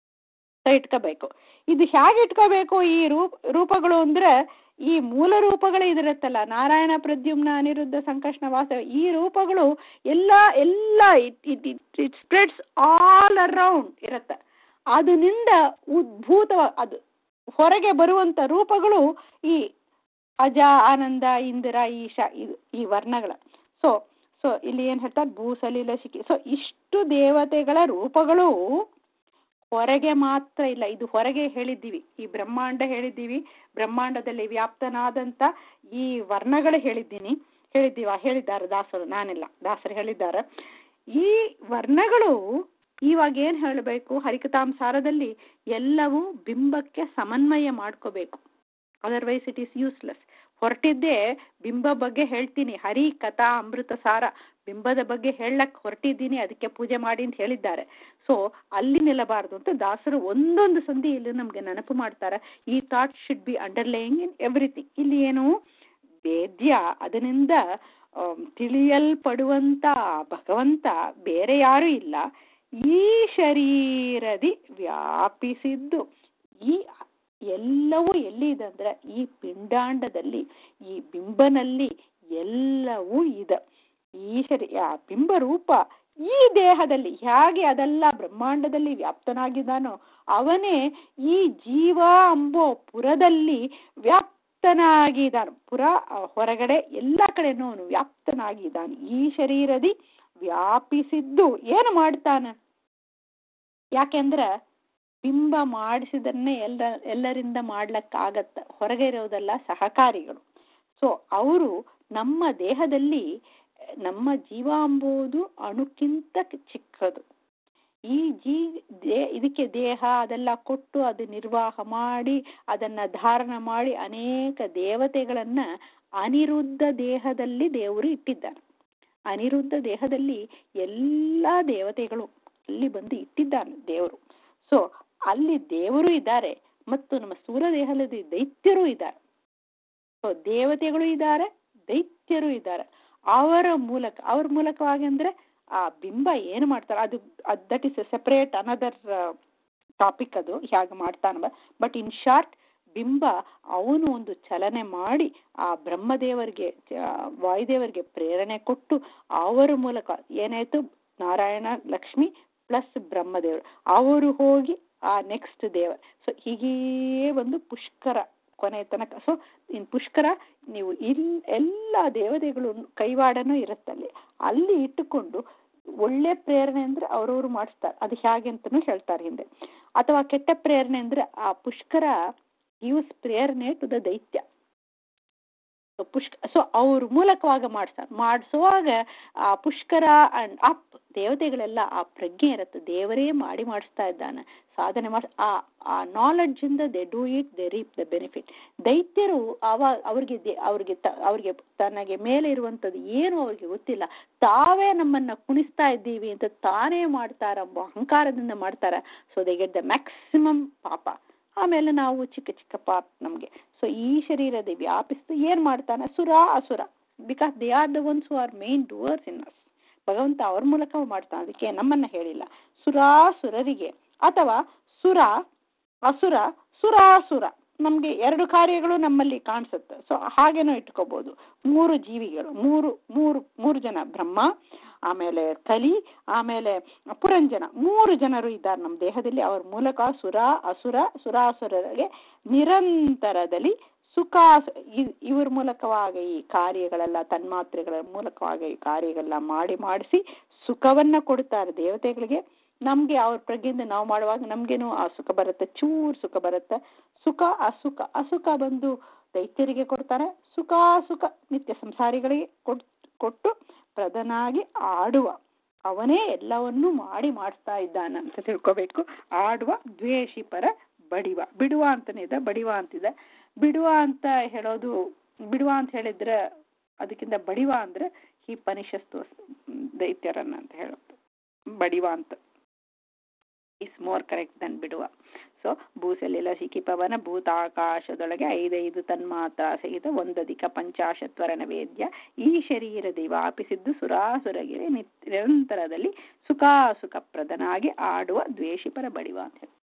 A: ಇಟ್ಕೋಬೇಕು ಇದು ಹೇಗೆ ಇಟ್ಕೋಬೇಕು ಈ ರೂಪ ರೂಪಗಳು ಅಂದ್ರೆ ಈ ಮೂಲ ರೂಪಗಳು ಇದಿರುತ್ತಲ್ಲ ನಾರಾಯಣ ಪ್ರದ್ಯುಮ್ನ ಅನಿರುದ್ಧ ಸಂಕರ್ಷಣ ವಾಸ ಈ ರೂಪಗಳು ಎಲ್ಲ ಎಲ್ಲ it it it it spreads all around ಇರುತ್ತೆ ಅದರಿಂದ ಉದ್ಭೂತ ಅದು ಹೊರಗೆ ಬರುವಂತ ರೂಪಗಳು ಈ ಅಜ ಆನಂದ ಇಂದಿರಾ ಈಶಾ ಇದು ಈ ವರ್ಣಗಳ ಸೊ ಸೊ ಇಲ್ಲಿ ಏನ್ ಹೇಳ್ತಾರೆ ಭೂಸಲಿಲ ಶಿಖಿ ಸೊ ಇಷ್ಟು ದೇವತೆಗಳ ರೂಪಗಳು ಹೊರಗೆ ಮಾತ್ರ ಇಲ್ಲ ಇದು ಹೊರಗೆ ಹೇಳಿದ್ದೀವಿ ಈ ಬ್ರಹ್ಮಾಂಡ ಹೇಳಿದ್ದೀವಿ ಬ್ರಹ್ಮಾಂಡದಲ್ಲಿ ವ್ಯಾಪ್ತನಾದಂತ ಈ ವರ್ಣಗಳು ಹೇಳಿದ್ದೀನಿ ಹೇಳಿದ್ದೀವ ಹೇಳಿದ್ದಾರೆ ದಾಸರು ನಾನಿಲ್ಲ ದಾಸರು ಹೇಳಿದ್ದಾರೆ ಈ ವರ್ಣಗಳು ಇವಾಗ ಏನ್ ಹೇಳಬೇಕು ಹರಿಕತಾಂಸಾರದಲ್ಲಿ ಎಲ್ಲವೂ ಬಿಂಬಕ್ಕೆ ಸಮನ್ವಯ ಮಾಡ್ಕೋಬೇಕು ಅದರ್ವೈಸ್ ಇಟ್ ಈಸ್ ಯೂಸ್ಲೆಸ್ ಹೊರಟಿದ್ದೆ ಬಿಂಬ ಬಗ್ಗೆ ಹೇಳ್ತೀನಿ ಹರಿ ಕಥಾ ಅಮೃತ ಸಾರ ಬಿಂಬದ ಬಗ್ಗೆ ಹೇಳಕ್ ಹೊರಟಿದ್ದೀನಿ ಅದಕ್ಕೆ ಪೂಜೆ ಮಾಡಿ ಅಂತ ಹೇಳಿದ್ದಾರೆ ಸೊ ಅಲ್ಲಿ ನಿಲ್ಲಬಾರದು ಅಂತ ದಾಸರು ಒಂದೊಂದು ಸಂಧಿ ಇಲ್ಲಿ ನಮ್ಗೆ ನೆನಪು ಮಾಡ್ತಾರೆ ಈ thought should be underlying in everything ಇಲ್ಲಿ ಏನು ವೇದ್ಯ ಅದರಿಂದ ತಿಳಿಯಲ್ಪಡುವಂತ ಭಗವಂತ ಬೇರೆ ಯಾರು ಇಲ್ಲ ಈ ಶರೀರದಿ ವ್ಯಾಪಿಸಿದ್ದು ಈ ಎಲ್ಲವೂ ಎಲ್ಲಿ ಇದೆ ಅಂದ್ರೆ ಈ ಪಿಂಡಾಂಡದಲ್ಲಿ ಈ ಬಿಂಬನಲ್ಲಿ ಎಲ್ಲವೂ ಇದೆ ಈಶ್ವರಿ ಆ ಬಿಂಬರೂಪ ಈ ದೇಹದಲ್ಲಿ ಹೇಗೆ ಅದೆಲ್ಲ ಬ್ರಹ್ಮಾಂಡದಲ್ಲಿ ವ್ಯಾಪ್ತನಾಗಿದ್ದಾನೋ ಅವನೇ ಈ ಜೀವ ಅಂಬೋ ಪುರದಲ್ಲಿ ವ್ಯಾಪ್ತನಾಗಿದ್ದಾನೆ ಪುರ ಹೊರಗಡೆ ಎಲ್ಲ ಕಡೆನೂ ಅವನು ವ್ಯಾಪ್ತನಾಗಿದ್ದಾನೆ ಈ ಶರೀರದಿ ವ್ಯಾಪಿಸಿದ್ದು ಏನು ಮಾಡ್ತಾನೆ ಯಾಕೆಂದ್ರ ಬಿಂಬ ಮಾಡಿಸಿದನ್ನೇ ಎಲ್ಲ ಎಲ್ಲರಿಂದ ಮಾಡ್ಲಕ್ಕಾಗತ್ತ ಹೊರಗೆ ಇರೋದೆಲ್ಲ ಸಹಕಾರಿಗಳು ಸೊ ಅವರು ನಮ್ಮ ದೇಹದಲ್ಲಿ ನಮ್ಮ ಜೀವ ಎಂಬುದು ಅಣುಕ್ಕಿಂತ ಚಿಕ್ಕದು ಈ ಜೀ ದೇ ಇದಕ್ಕೆ ದೇಹ ಅದೆಲ್ಲ ಕೊಟ್ಟು ಅದು ನಿರ್ವಾಹ ಮಾಡಿ ಅದನ್ನ ಧಾರಣ ಮಾಡಿ ಅನೇಕ ದೇವತೆಗಳನ್ನ ಅನಿರುದ್ಧ ದೇಹದಲ್ಲಿ ದೇವರು ಇಟ್ಟಿದ್ದಾನೆ ಅನಿರುದ್ಧ ದೇಹದಲ್ಲಿ ಎಲ್ಲ ದೇವತೆಗಳು ಅಲ್ಲಿ ಬಂದು ಇಟ್ಟಿದ್ದಾನೆ ದೇವರು ಸೊ ಅಲ್ಲಿ ದೇವರು ಇದ್ದಾರೆ ಮತ್ತು ನಮ್ಮ ಸ್ಥೂಲ ದೇಹದಲ್ಲಿ ದೈತ್ಯರು ಇದ್ದಾರೆ ಸೊ ದೇವತೆಗಳು ಇದ್ದಾರೆ ದೈತ್ಯರು ಇದ್ದಾರೆ ಅವರ ಮೂಲಕ ಅವ್ರ ಮೂಲಕವಾಗಿ ಅಂದ್ರೆ ಆ ಬಿಂಬ ಏನು ಮಾಡ್ತಾರೆ ಅದು that is separate another topic ಅದು ಹೇಗೆ ಮಾಡ್ತಾನ ಬಟ್ ಇನ್ ಶಾರ್ಟ್ ಬಿಂಬ ಅವನು ಒಂದು ಚಲನೆ ಮಾಡಿ ಆ ಬ್ರಹ್ಮದೇವರಿಗೆ ವಾಯುದೇವರಿಗೆ ಪ್ರೇರಣೆ ಕೊಟ್ಟು ಅವರ ಮೂಲಕ ಏನಾಯ್ತು ನಾರಾಯಣ ಲಕ್ಷ್ಮಿ ಪ್ಲಸ್ ಬ್ರಹ್ಮದೇವರು ಅವರು ಹೋಗಿ ಆ ನೆಕ್ಸ್ಟ್ ದೇವ ಸೊ ಹೀಗೇ ಒಂದು ಪುಷ್ಕರ ಕೊನೆ ತನಕ ಸೊ ಇನ್ ಪುಷ್ಕರ ನೀವು ಇಲ್ ಎಲ್ಲ ದೇವತೆಗಳು ಕೈವಾಡನೂ ಇರುತ್ತಲ್ಲಿ ಅಲ್ಲಿ ಇಟ್ಟುಕೊಂಡು ಒಳ್ಳೆ ಪ್ರೇರಣೆ ಅಂದ್ರೆ ಅವ್ರವ್ರು ಮಾಡಿಸ್ತಾರೆ ಅದು ಹೇಗೆ ಅಂತಲೂ ಹೇಳ್ತಾರೆ ಹಿಂದೆ ಅಥವಾ ಕೆಟ್ಟ ಪ್ರೇರಣೆ ಅಂದ್ರೆ ಆ ಪುಷ್ಕರ ಯೂಸ್ ಪ್ರೇರಣೆ ಟು ದ ದೈತ್ಯ ಪುಷ್ಕ ಸೊ ಅವ್ರ ಮೂಲಕವಾಗ ಮಾಡಿಸ್ತಾರೆ ಮಾಡಿಸುವಾಗ ಆ ಪುಷ್ಕರ ಅಂಡ್ ಅಪ್ ದೇವತೆಗಳೆಲ್ಲ ಆ ಪ್ರಜ್ಞೆ ಇರುತ್ತೆ ದೇವರೇ ಮಾಡಿ ಮಾಡಿಸ್ತಾ ಇದ್ದಾನೆ ಸಾಧನೆ ಮಾಡಿ ಆ ಆ ನಾಲೆಡ್ಜ್ ಇಂದ they do it they reap the benefit ದೈತ್ಯರು ಅವ ಅವ್ರಿಗೆ ಅವ್ರಿಗೆ ಅವ್ರಿಗೆ ತನಗೆ ಮೇಲೆ ಇರುವಂಥದ್ದು ಏನು ಅವ್ರಿಗೆ ಗೊತ್ತಿಲ್ಲ ತಾವೇ ನಮ್ಮನ್ನ ಕುಣಿಸ್ತಾ ಇದ್ದೀವಿ ಅಂತ ತಾನೇ ಮಾಡ್ತಾರಂಬ ಅಹಂಕಾರದಿಂದ ಮಾಡ್ತಾರ so they get the maximum ಪಾಪ ಆಮೇಲೆ ನಾವು ಚಿಕ್ಕ ಚಿಕ್ಕ ಪಾಪ ನಮಗೆ ಸೊ ಈ ಶರೀರದ ವ್ಯಾಪಿಸ್ತು ಏನ್ ಮಾಡ್ತಾನೆ ಸುರ ಅಸುರ because they are the ones who are main doers in us ಭಗವಂತ ಅವ್ರ ಮೂಲಕ ಮಾಡ್ತಾನೆ ಅದಕ್ಕೆ ನಮ್ಮನ್ನ ಹೇಳಿಲ್ಲ ಸುರಾಸುರರಿಗೆ ಅಥವಾ ಸುರ ಅಸುರ ಸುರಾಸುರ ನಮ್ಗೆ ಎರಡು ಕಾರ್ಯಗಳು ನಮ್ಮಲ್ಲಿ ಕಾಣಿಸುತ್ತೆ ಸೊ ಹಾಗೇನೂ ಇಟ್ಕೋಬಹುದು ಮೂರು ಜೀವಿಗಳು ಮೂರು ಮೂರು ಮೂರು ಜನ ಬ್ರಹ್ಮ ಆಮೇಲೆ ಕಲಿ ಆಮೇಲೆ ಪುರಂಜನ ಮೂರು ಜನರು ಇದ್ದಾರೆ ನಮ್ಮ ದೇಹದಲ್ಲಿ ಅವ್ರ ಮೂಲಕ ಸುರ ಅಸುರ ಸುರಾಸುರರಿಗೆ ನಿರಂತರದಲ್ಲಿ ಸುಖ ಇವ್ರ ಮೂಲಕವಾಗಿ ಈ ಕಾರ್ಯಗಳೆಲ್ಲ ತನ್ಮಾತ್ರೆಗಳ ಮೂಲಕವಾಗಿ ಈ ಕಾರ್ಯಗಳೆಲ್ಲ ಮಾಡಿ ಮಾಡಿಸಿ ಸುಖವನ್ನ ಕೊಡ್ತಾರೆ ದೇವತೆಗಳಿಗೆ ನಮ್ಗೆ ಅವ್ರ ಪ್ರಜ್ಞೆಯಿಂದ ನಾವು ಮಾಡುವಾಗ ನಮ್ಗೇನು ಆ ಸುಖ ಬರುತ್ತೆ ಚೂರ್ ಸುಖ ಬರುತ್ತೆ ಸುಖ ಅಸುಖ ಅಸುಖ ಬಂದು ದೈತ್ಯರಿಗೆ ಕೊಡ್ತಾರೆ ಸುಖ ಸುಖ ನಿತ್ಯ ಸಂಸಾರಿಗಳಿಗೆ ಕೊಟ್ಟು ಪ್ರಧಾನಾಗಿ ಆಡುವ ಅವನೇ ಎಲ್ಲವನ್ನೂ ಮಾಡಿ ಮಾಡಿಸ್ತಾ ಇದ್ದಾನ ಅಂತ ತಿಳ್ಕೋಬೇಕು ಆಡುವ ದ್ವೇಷಿ ಪರ ಬಡಿವ ಬಿಡುವ ಅಂತಾನೆ ಇದೆ ಬಡಿವ ಅಂತಿದೆ ಬಿಡುವ ಅಂತ ಹೇಳೋದು ಬಿಡುವ ಅಂತ ಹೇಳಿದ್ರೆ ಅದಕ್ಕಿಂತ ಬಡಿವ ಅಂದ್ರೆ ಈ ಪನಿಷಸ್ತು ದೈತ್ಯರನ್ನ ಅಂತ ಹೇಳೋದು ಬಡಿವ ಅಂತ ಇಸ್ ಮೋರ್ ಕರೆಕ್ಟ್ ದನ್ ಬಿಡುವ ಸೊ ಭೂಸಲಿಲ ಶಿಖಿಪವನ ಭೂತಾಕಾಶದೊಳಗೆ ಐದೈದು ತನ್ಮಾತ್ರ ಸಹಿತ ಒಂದಧಿಕ ಪಂಚಾಶತ್ವರನ ವೇದ್ಯ ಈ ಶರೀರದಿ ವ್ಯಾಪಿಸಿದ್ದು ಸುರಾಸುರಗಿರಿ ನಿರಂತರದಲ್ಲಿ ಸುಖಾಸುಖ ಪ್ರದನಾಗಿ ಆಡುವ ದ್ವೇಷಿಪರ ಬಡಿವ ಅಂತ ಹೇಳಿ